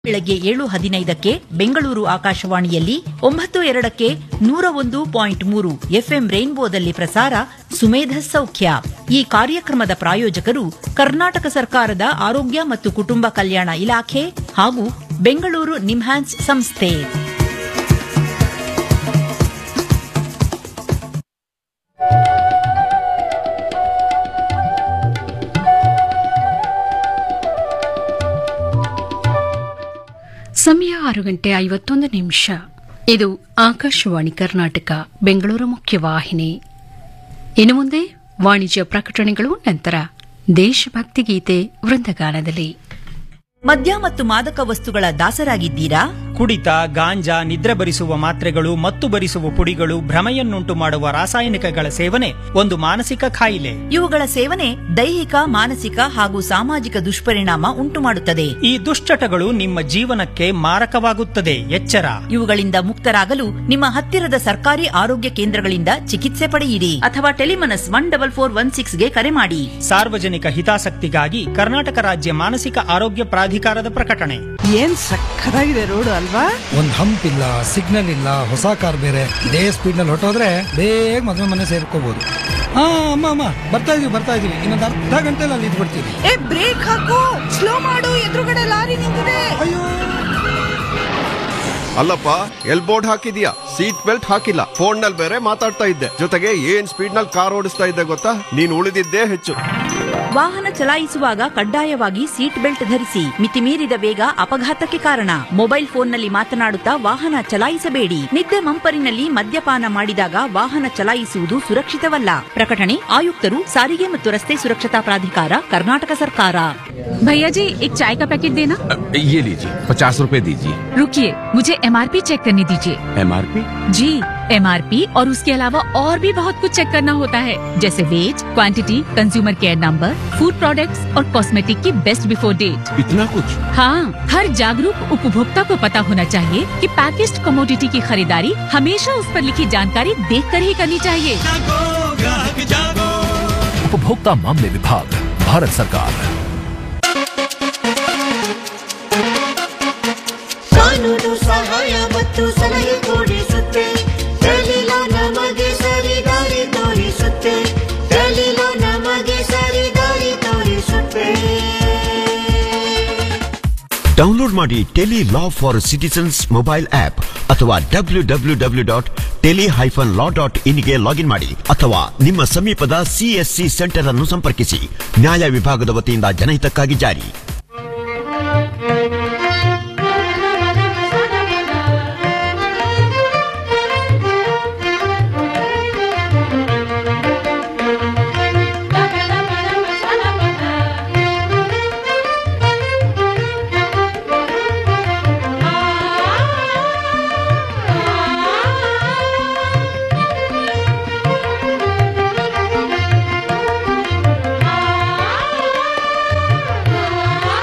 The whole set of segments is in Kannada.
ಬೆಳಗ್ಗೆ ಏಳು ಹದಿನೈದಕ್ಕೆ ಬೆಂಗಳೂರು ಆಕಾಶವಾಣಿಯಲ್ಲಿ ಒಂಬತ್ತು ಎರಡಕ್ಕೆ ನೂರ ಒಂದು ಪಾಯಿಂಟ್ ಮೂರು ಎಫ್ಎಂ ರೈನ್ಬೋದಲ್ಲಿ ಪ್ರಸಾರ ಸುಮೇಧ ಸೌಖ್ಯ ಈ ಕಾರ್ಯಕ್ರಮದ ಪ್ರಾಯೋಜಕರು ಕರ್ನಾಟಕ ಸರ್ಕಾರದ ಆರೋಗ್ಯ ಮತ್ತು ಕುಟುಂಬ ಕಲ್ಯಾಣ ಇಲಾಖೆ ಹಾಗೂ ಬೆಂಗಳೂರು ನಿಮ್ಹಾನ್ಸ್ ಸಂಸ್ಥೆ ಸಮಯ ಆರು ಗಂಟೆ ಐವತ್ತೊಂದು ನಿಮಿಷ ಇದು ಆಕಾಶವಾಣಿ ಕರ್ನಾಟಕ ಬೆಂಗಳೂರು ಮುಖ್ಯವಾಹಿನಿ ಇನ್ನು ಮುಂದೆ ವಾಣಿಜ್ಯ ಪ್ರಕಟಣೆಗಳು ನಂತರ ದೇಶಭಕ್ತಿ ಗೀತೆ ವೃಂದಗಾನದಲ್ಲಿ ಮದ್ಯ ಮತ್ತು ಮಾದಕ ವಸ್ತುಗಳ ದಾಸರಾಗಿದ್ದೀರಾ ಕುಡಿತ ಗಾಂಜಾ ನಿದ್ರೆ ಬರಿಸುವ ಮಾತ್ರೆಗಳು ಮತ್ತು ಬರಿಸುವ ಪುಡಿಗಳು ಭ್ರಮೆಯನ್ನುಂಟು ಮಾಡುವ ರಾಸಾಯನಿಕಗಳ ಸೇವನೆ ಒಂದು ಮಾನಸಿಕ ಕಾಯಿಲೆ ಇವುಗಳ ಸೇವನೆ ದೈಹಿಕ ಮಾನಸಿಕ ಹಾಗೂ ಸಾಮಾಜಿಕ ದುಷ್ಪರಿಣಾಮ ಉಂಟುಮಾಡುತ್ತದೆ ಈ ದುಶ್ಚಟಗಳು ನಿಮ್ಮ ಜೀವನಕ್ಕೆ ಮಾರಕವಾಗುತ್ತದೆ ಎಚ್ಚರ ಇವುಗಳಿಂದ ಮುಕ್ತರಾಗಲು ನಿಮ್ಮ ಹತ್ತಿರದ ಸರ್ಕಾರಿ ಆರೋಗ್ಯ ಕೇಂದ್ರಗಳಿಂದ ಚಿಕಿತ್ಸೆ ಪಡೆಯಿರಿ ಅಥವಾ Telemanas one double four one ಸಿಕ್ಸ್ಗೆ ಕರೆ ಮಾಡಿ ಸಾರ್ವಜನಿಕ ಹಿತಾಸಕ್ತಿಗಾಗಿ ಕರ್ನಾಟಕ ರಾಜ್ಯ ಮಾನಸಿಕ ಆರೋಗ್ಯ ಪ್ರಾಧಿಕಾರದ ಪ್ರಕಟಣೆ ಏನ್ ಸಕ್ಕತ್ತಾಗಿದೆ ರೋಡು ಅಲ್ವಾ ಒಂದ್ ಹಂಪ್ ಇಲ್ಲ ಸಿಗ್ನಲ್ ಇಲ್ಲ ಹೊಸ ಕಾರ್ ಬೇರೆ ಇದೇ ಸ್ಪೀಡ್ ನಲ್ಲಿ ಹೊಟ್ಟೋದ್ರೆ ಬೇಗ ಮದುವೆ ಮನೆ ಸೇರ್ಕೋಬಹುದು ಹಾ ಅಮ್ಮ ಅಮ್ಮ ಬರ್ತಾ ಇದೀವಿ ಬರ್ತಾ ಇದೀವಿ ಇನ್ನೊಂದು ಅರ್ಧ ಗಂಟೆಲಿ ಅಲ್ಲಿ ಇದ್ಬಿಡ್ತೀವಿ ಏ ಬ್ರೇಕ್ ಹಾಕು ಸ್ಲೋ ಮಾಡು ಎದುರುಗಡೆ ಲಾರಿ ನಿಂತಿದೆ ಅಯ್ಯೋ ಅಲ್ಲಪ್ಪ ಎಲ್ ಬೋರ್ಡ್ ಹಾಕಿದ್ಯಾ ಸೀಟ್ ಬೆಲ್ಟ್ ಹಾಕಿಲ್ಲ ಫೋನ್ ನಲ್ಲಿ ಬೇರೆ ಮಾತಾಡ್ತಾ ಇದ್ದೆ ಜೊತೆಗೆ ಏನ್ ಸ್ಪೀಡ್ ನಲ್ಲಿ ಕಾರ್ ಓಡಿಸ್ತಾ ಇದ್ದೆ ಗೊತ್ತಾ ನೀನ್ ಉಳಿದಿದ್ದೇ ಹೆಚ್ಚು ವಾಹನ ಚಲಾಯಿಸುವಾಗ ಕಡ್ಡಾಯವಾಗಿ ಸೀಟ್ ಬೆಲ್ಟ್ ಧರಿಸಿ ಮಿತಿಮೀರಿದ ವೇಗ ಅಪಘಾತಕ್ಕೆ ಕಾರಣ ಮೊಬೈಲ್ ಫೋನ್ನಲ್ಲಿ ಮಾತನಾಡುತ್ತಾ ವಾಹನ ಚಲಾಯಿಸಬೇಡಿ ನಿದ್ದೆ ಮಂಪರಿನಲ್ಲಿ ಮದ್ಯಪಾನ ಮಾಡಿದಾಗ ವಾಹನ ಚಲಾಯಿಸುವುದು ಸುರಕ್ಷಿತವಲ್ಲ ಪ್ರಕಟಣೆ ಆಯುಕ್ತರು ಸಾರಿಗೆ ಮತ್ತು ರಸ್ತೆ ಸುರಕ್ಷತಾ ಪ್ರಾಧಿಕಾರ ಕರ್ನಾಟಕ ಸರ್ಕಾರ भैया जी एक चाय का पैकेट देना ये लीजिए पचास रुपए दीजिए रुकिए मुझे एमआरपी चेक करने दीजिए एमआरपी जी एमआरपी और उसके अलावा और भी बहुत कुछ चेक करना होता है जैसे weight quantity consumer care number food products और कॉस्मेटिक की बेस्ट बिफोर डेट इतना कुछ हाँ हर जागरूक उपभोक्ता को पता होना चाहिए कि पैकेज्ड कमोडिटी की खरीदारी हमेशा उस पर लिखी जानकारी देख कर ही करनी चाहिए उपभोक्ता मामले विभाग भारत सरकार ಕಾನೂನು ಸಹಾಯ ಮತ್ತು ಸಲಹೆ ಕೊಡಿಸುತ್ತೆ ಕಲೀಲ ನಮಗೆ ಸರಿ ದಾರಿ ತೋರಿಸುತ್ತೆ ಕಲೀಲ ನಮಗೆ ಸರಿ ದಾರಿ ತೋರಿಸುತ್ತೆ ಡೌನ್ಲೋಡ್ ಮಾಡಿ tele law for citizens mobile app ಅಥವಾ W W W dot tele hyphen law dot ಇನ್ಗೆ ಲಾಗಿನ್ ಮಾಡಿ ಅಥವಾ ನಿಮ್ಮ ಸಮೀಪದ ಸಿಎಸ್ಸಿ ಸೆಂಟರ್ ಅನ್ನು ಸಂಪರ್ಕಿಸಿ ನ್ಯಾಯ ವಿಭಾಗದ ವತಿಯಿಂದ ಜನಹಿತಕ್ಕಾಗಿ ಜಾರಿ ಆ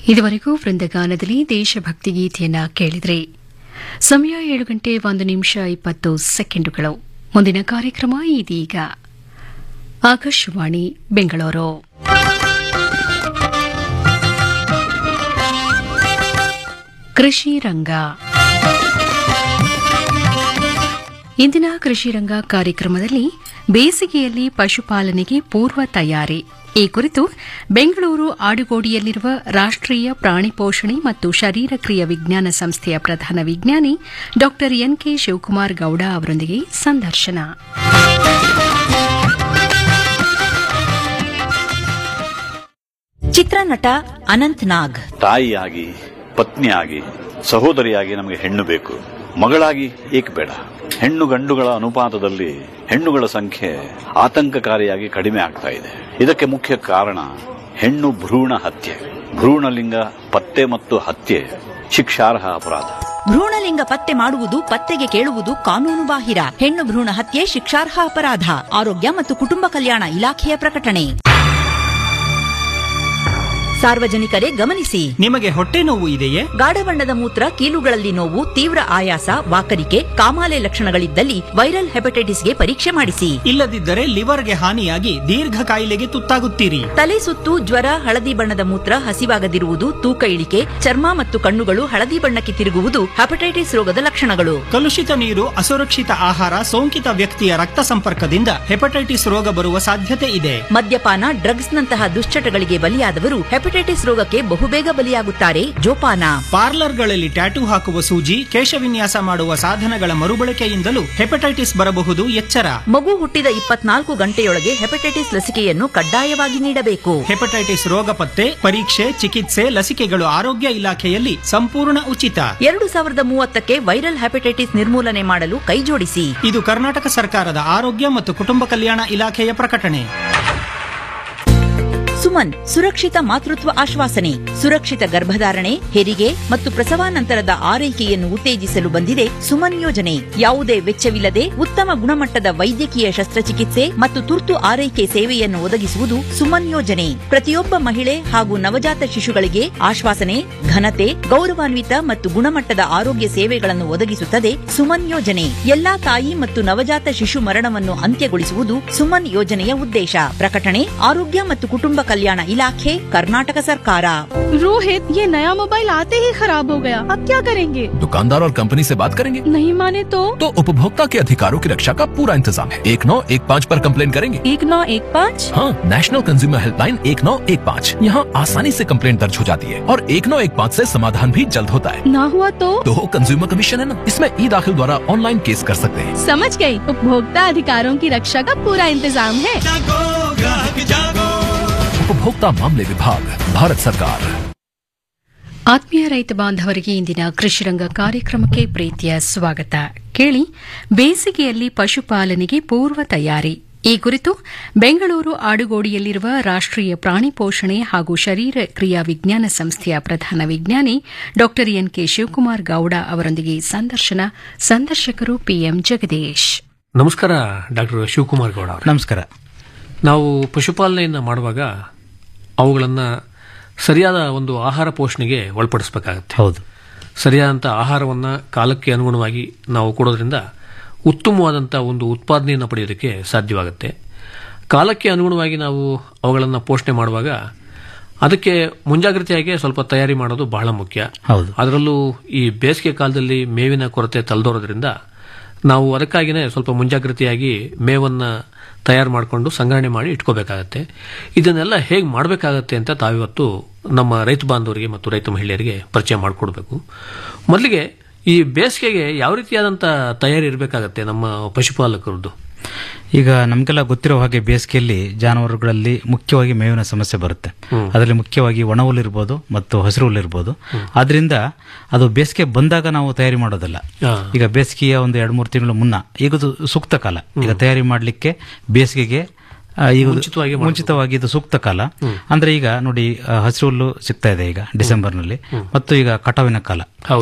ಇದುವರೆಗೂ ವೃಂದಗಾನದಲ್ಲಿ ದೇಶಭಕ್ತಿ ಗೀತೆಯನ್ನ ಕೇಳಿದ್ರಿ ಸಮಯ ಏಳು ಗಂಟೆ ಒಂದು ನಿಮಿಷ ಇಪ್ಪತ್ತು ಸೆಕೆಂಡುಗಳು ಮುಂದಿನ ಕಾರ್ಯಕ್ರಮ ಇದೀಗ ಆಕಾಶವಾಣಿ ಬೆಂಗಳೂರು ಕೃಷಿ ರಂಗ ಇಂದಿನ ಕೃಷಿ ರಂಗ ಕಾರ್ಯಕ್ರಮದಲ್ಲಿ ಬೇಸಿಗೆಯಲ್ಲಿ ಪಶುಪಾಲನೆಗೆ ಪೂರ್ವ ತಯಾರಿ ಈ ಕುರಿತು ಬೆಂಗಳೂರು ಆಡುಗೋಡಿಯಲ್ಲಿರುವ ರಾಷ್ಟ್ರೀಯ ಪ್ರಾಣಿ ಪೋಷಣೆ ಮತ್ತು ಶರೀರ ಕ್ರಿಯಾ ವಿಜ್ಞಾನ ಸಂಸ್ಥೆಯ ಪ್ರಧಾನ ವಿಜ್ಞಾನಿ ಡಾ ಎನ್ಕೆ ಶಿವಕುಮಾರ್ ಗೌಡ ಅವರೊಂದಿಗೆ ಸಂದರ್ಶನ ಚಿತ್ರನಟ ಅನಂತ್ ನಾಗ್ ತಾಯಿಯಾಗಿ ಪತ್ನಿಯಾಗಿ ಸಹೋದರಿಯಾಗಿ ನಮಗೆ ಹೆಣ್ಣು ಬೇಕು ಮಗಳಾಗಿ ಏಕೆ ಬೇಡ ಹೆಣ್ಣು ಗಂಡುಗಳ ಅನುಪಾತದಲ್ಲಿ ಹೆಣ್ಣುಗಳ ಸಂಖ್ಯೆ ಆತಂಕಕಾರಿಯಾಗಿ ಕಡಿಮೆ ಆಗ್ತಾ ಇದೆ ಇದಕ್ಕೆ ಮುಖ್ಯ ಕಾರಣ ಹೆಣ್ಣು ಭ್ರೂಣ ಹತ್ಯೆ ಭ್ರೂಣಲಿಂಗ ಪತ್ತೆ ಮತ್ತು ಹತ್ಯೆ ಶಿಕ್ಷಾರ್ಹ ಅಪರಾಧ ಭ್ರೂಣಲಿಂಗ ಪತ್ತೆ ಮಾಡುವುದು ಪತ್ತೆಗೆ ಕೇಳುವುದು ಕಾನೂನು ಬಾಹಿರ ಹೆಣ್ಣು ಭ್ರೂಣ ಹತ್ಯೆ ಶಿಕ್ಷಾರ್ಹ ಅಪರಾಧ ಆರೋಗ್ಯ ಮತ್ತು ಕುಟುಂಬ ಕಲ್ಯಾಣ ಇಲಾಖೆಯ ಪ್ರಕಟಣೆ ಸಾರ್ವಜನಿಕರೇ ಗಮನಿಸಿ ನಿಮಗೆ ಹೊಟ್ಟೆ ನೋವು ಇದೆಯೇ ಗಾಢ ಬಣ್ಣದ ಮೂತ್ರ ಕೀಲುಗಳಲ್ಲಿ ನೋವು ತೀವ್ರ ಆಯಾಸ ವಾಕರಿಕೆ ಕಾಮಾಲೆ ಲಕ್ಷಣಗಳಿದ್ದಲ್ಲಿ ವೈರಲ್ ಹೆಪಟೈಟಿಸ್ಗೆ ಪರೀಕ್ಷೆ ಮಾಡಿಸಿ ಇಲ್ಲದಿದ್ದರೆ ಲಿವರ್ಗೆ ಹಾನಿಯಾಗಿ ದೀರ್ಘ ಕಾಯಿಲೆಗೆ ತುತ್ತಾಗುತ್ತೀರಿ ತಲೆ ಸುತ್ತು ಜ್ವರ ಹಳದಿ ಬಣ್ಣದ ಮೂತ್ರ ಹಸಿವಾಗದಿರುವುದು ತೂಕ ಇಳಿಕೆ ಚರ್ಮ ಮತ್ತು ಕಣ್ಣುಗಳು ಹಳದಿ ಬಣ್ಣಕ್ಕೆ ತಿರುಗುವುದು ಹೆಪಟೈಟಿಸ್ ರೋಗದ ಲಕ್ಷಣಗಳು ಕಲುಷಿತ ನೀರು ಅಸುರಕ್ಷಿತ ಆಹಾರ ಸೋಂಕಿತ ವ್ಯಕ್ತಿಯ ರಕ್ತ ಸಂಪರ್ಕದಿಂದ ಹೆಪಟೈಟಿಸ್ ರೋಗ ಬರುವ ಸಾಧ್ಯತೆ ಇದೆ ಮದ್ಯಪಾನ ಡ್ರಗ್ಸ್ನಂತಹ ದುಶ್ಚಟಗಳಿಗೆ ಬಲಿಯಾದವರು ಹೆಪಟೈಟಿಸ್ ರೋಗಕ್ಕೆ ಬಹುಬೇಗ ಬಲಿಯಾಗುತ್ತಾರೆ ಜೋಪಾನ ಪಾರ್ಲರ್ಗಳಲ್ಲಿ ಟ್ಯಾಟೂ ಹಾಕುವ ಸೂಜಿ ಕೇಶವಿನ್ಯಾಸ ಮಾಡುವ ಸಾಧನಗಳ ಮರುಬಳಕೆಯಿಂದಲೂ ಹೆಪಟೈಟಿಸ್ ಬರಬಹುದು ಎಚ್ಚರ ಮಗು ಹುಟ್ಟಿದ ಇಪ್ಪತ್ನಾಲ್ಕು ಗಂಟೆಯೊಳಗೆ ಹೆಪಟೈಟಿಸ್ ಲಸಿಕೆಯನ್ನು ಕಡ್ಡಾಯವಾಗಿ ನೀಡಬೇಕು ಹೆಪಟೈಟಿಸ್ ರೋಗ ಪತ್ತೆ ಪರೀಕ್ಷೆ ಚಿಕಿತ್ಸೆ ಲಸಿಕೆಗಳು ಆರೋಗ್ಯ ಇಲಾಖೆಯಲ್ಲಿ ಸಂಪೂರ್ಣ ಉಚಿತ ಎರಡು ಸಾವಿರದ ಮೂವತ್ತಕ್ಕೆ ವೈರಲ್ ಹೆಪಟೈಟಿಸ್ ನಿರ್ಮೂಲನೆ ಮಾಡಲು ಕೈಜೋಡಿಸಿ ಇದು ಕರ್ನಾಟಕ ಸರ್ಕಾರದ ಆರೋಗ್ಯ ಮತ್ತು ಕುಟುಂಬ ಕಲ್ಯಾಣ ಇಲಾಖೆಯ ಪ್ರಕಟಣೆ ಸುಮನ್ ಸುರಕ್ಷಿತ ಮಾತೃತ್ವ ಆಶ್ವಾಸನೆ ಸುರಕ್ಷಿತ ಗರ್ಭಧಾರಣೆ ಹೆರಿಗೆ ಮತ್ತು ಪ್ರಸವಾನಂತರದ ಆರೈಕೆಯನ್ನು ಉತ್ತೇಜಿಸಲು ಬಂದಿದೆ ಸುಮನ್ ಯೋಜನೆ ಯಾವುದೇ ವೆಚ್ಚವಿಲ್ಲದೆ ಉತ್ತಮ ಗುಣಮಟ್ಟದ ವೈದ್ಯಕೀಯ ಶಸ್ತ್ರಚಿಕಿತ್ಸೆ ಮತ್ತು ತುರ್ತು ಆರೈಕೆ ಸೇವೆಯನ್ನು ಒದಗಿಸುವುದು ಸುಮನ್ ಯೋಜನೆ ಪ್ರತಿಯೊಬ್ಬ ಮಹಿಳೆ ಹಾಗೂ ನವಜಾತ ಶಿಶುಗಳಿಗೆ ಆಶ್ವಾಸನೆ ಘನತೆ ಗೌರವಾನ್ವಿತ ಮತ್ತು ಗುಣಮಟ್ಟದ ಆರೋಗ್ಯ ಸೇವೆಗಳನ್ನು ಒದಗಿಸುತ್ತದೆ ಸುಮನ್ ಯೋಜನೆ ಎಲ್ಲಾ ತಾಯಿ ಮತ್ತು ನವಜಾತ ಶಿಶು ಮರಣವನ್ನು ಅಂತ್ಯಗೊಳಿಸುವುದು ಸುಮನ್ ಯೋಜನೆಯ ಉದ್ದೇಶ ಪ್ರಕಟಣೆ ಆರೋಗ್ಯ ಮತ್ತು ಕುಟುಂಬ ಕಲ್ಯಾಣ ಇಲಾಖೆ ಕರ್ನಾಟಕ ಸರ್ಕಾರ रोहित ये नया मोबाइल आते ही खराब हो गया अब क्या करेंगे दुकानदार और कंपनी से बात करेंगे नहीं माने तो तो उपभोक्ता के अधिकारों की रक्षा का पूरा इंतजाम है एक नौ एक पाँच पर कंप्लेन करेंगे एक नौ एक पाँच हाँ नेशनल कंज्यूमर हेल्पलाइन एक नौ एक पाँच यहाँ आसानी से कंप्लेंट दर्ज हो जाती है और एक नौ एक पाँच ऐसी समाधान भी जल्द होता है ना हुआ तो तो कंज्यूमर कमीशन है ना इसमें ई दाखिल द्वारा ऑनलाइन केस कर सकते हैं समझ गई उपभोक्ता अधिकारों की रक्षा का पूरा इंतजाम है उपभोक्ता मामले विभाग भारत सरकार ಆತ್ಮೀಯ ರೈತ ಬಾಂಧವರಿಗೆ ಇಂದಿನ ಕೃಷಿರಂಗ ಕಾರ್ಯಕ್ರಮಕ್ಕೆ ಪ್ರೀತಿಯ ಸ್ವಾಗತ ಕೇಳಿ ಬೇಸಿಗೆಯಲ್ಲಿ ಪಶುಪಾಲನೆಗೆ ಪೂರ್ವ ತಯಾರಿ ಈ ಕುರಿತು ಬೆಂಗಳೂರು ಆಡುಗೋಡಿಯಲ್ಲಿರುವ ರಾಷ್ಟ್ರೀಯ ಪ್ರಾಣಿ ಪೋಷಣೆ ಹಾಗೂ ಶರೀರ ಕ್ರಿಯಾ ವಿಜ್ಞಾನ ಸಂಸ್ಥೆಯ ಪ್ರಧಾನ ವಿಜ್ಞಾನಿ ಡಾ ಎನ್ ಕೆ ಶಿವಕುಮಾರ್ ಗೌಡ ಅವರೊಂದಿಗೆ ಸಂದರ್ಶನ ಸಂದರ್ಶಕರು ಪಿಎಂ ಜಗದೀಶ್ ನಮಸ್ಕಾರ ಡಾಕ್ಟರ್ ಶಿವಕುಮಾರ್ ಗೌಡ ಅವರೇ. ನಮಸ್ಕಾರ ನಾವು ಪಶುಪಾಲನೆಯನ್ನು ಮಾಡುವಾಗ ಅವುಗಳನ್ನು ಸರಿಯಾದ ಒಂದು ಆಹಾರ ಪೋಷಣೆಗೆ ಒಳಪಡಿಸಬೇಕಾಗತ್ತೆ ಹೌದು ಸರಿಯಾದಂಥ ಆಹಾರವನ್ನು ಕಾಲಕ್ಕೆ ಅನುಗುಣವಾಗಿ ನಾವು ಕೊಡೋದ್ರಿಂದ ಉತ್ತಮವಾದಂಥ ಒಂದು ಉತ್ಪಾದನೆಯನ್ನು ಪಡೆಯೋದಕ್ಕೆ ಸಾಧ್ಯವಾಗುತ್ತೆ ಕಾಲಕ್ಕೆ ಅನುಗುಣವಾಗಿ ನಾವು ಅವುಗಳನ್ನು ಪೋಷಣೆ ಮಾಡುವಾಗ ಅದಕ್ಕೆ ಮುಂಜಾಗ್ರತೆಯಾಗಿ ಸ್ವಲ್ಪ ತಯಾರಿ ಮಾಡೋದು ಬಹಳ ಮುಖ್ಯ ಹೌದು ಅದರಲ್ಲೂ ಈ ಬೇಸಿಗೆ ಕಾಲದಲ್ಲಿ ಮೇವಿನ ಕೊರತೆ ತಲೆದೋರೋದ್ರಿಂದ ನಾವು ಅದಕ್ಕಾಗಿಯೇ ಸ್ವಲ್ಪ ಮುಂಜಾಗ್ರತೆಯಾಗಿ ಮೇವನ್ನು ತಯಾರು ಮಾಡಿಕೊಂಡು ಸಂಗ್ರಹಣೆ ಮಾಡಿ ಇಟ್ಕೋಬೇಕಾಗತ್ತೆ ಇದನ್ನೆಲ್ಲ ಹೇಗೆ ಮಾಡಬೇಕಾಗತ್ತೆ ಅಂತ ತಾವಿವತ್ತು ನಮ್ಮ ರೈತ ಬಾಂಧವರಿಗೆ ಮತ್ತು ರೈತ ಮಹಿಳೆಯರಿಗೆ ಪರಿಚಯ ಮಾಡಿಕೊಡ್ಬೇಕು ಮೊದಲಿಗೆ ಈ ಬೇಸಿಗೆಗೆ ಯಾವ ರೀತಿಯಾದಂಥ ತಯಾರಿ ಇರಬೇಕಾಗತ್ತೆ ನಮ್ಮ ಪಶುಪಾಲಕರದ್ದು ಈಗ ನಮಗೆಲ್ಲ ಗೊತ್ತಿರೋ ಹಾಗೆ ಬೇಸಿಗೆಯಲ್ಲಿ ಜಾನುವಾರುಗಳಲ್ಲಿ ಮುಖ್ಯವಾಗಿ ಮೇವಿನ ಸಮಸ್ಯೆ ಬರುತ್ತೆ ಅದರಲ್ಲಿ ಮುಖ್ಯವಾಗಿ ಒಣ ಹುಲ್ಲಿರ್ಬೋದು ಮತ್ತು ಹಸಿರು ಹುಲ್ಲಿರ್ಬೋದು ಆದ್ರಿಂದ ಅದು ಬೇಸಿಗೆ ಬಂದಾಗ ನಾವು ತಯಾರಿ ಮಾಡೋದಲ್ಲ ಈಗ ಬೇಸಿಗೆಯ ಒಂದು ಎರಡು ಮೂರು ತಿಂಗಳು ಮುನ್ನ ಈಗ ಅದು ಸೂಕ್ತ ಕಾಲ ಈಗ ತಯಾರಿ ಮಾಡಲಿಕ್ಕೆ ಬೇಸಿಗೆಗೆ ಆ, ಈಗ ಮುಂಚಿತವಾಗಿ ಮುಂಚಿತವಾಗಿ ಇದು ಸೂಕ್ತ ಕಾಲ ಅಂದ್ರೆ ಈಗ ನೋಡಿ ಆ, ಹಸಿರು ಹುಲ್ಲು ಸಿಗ್ತಾ ಇದೆ ಈಗ ಡಿಸೆಂಬರ್ನಲ್ಲಿ ಮತ್ತು ಈಗ ಕಟಾವಿನ ಕಾಲ ಹೌದು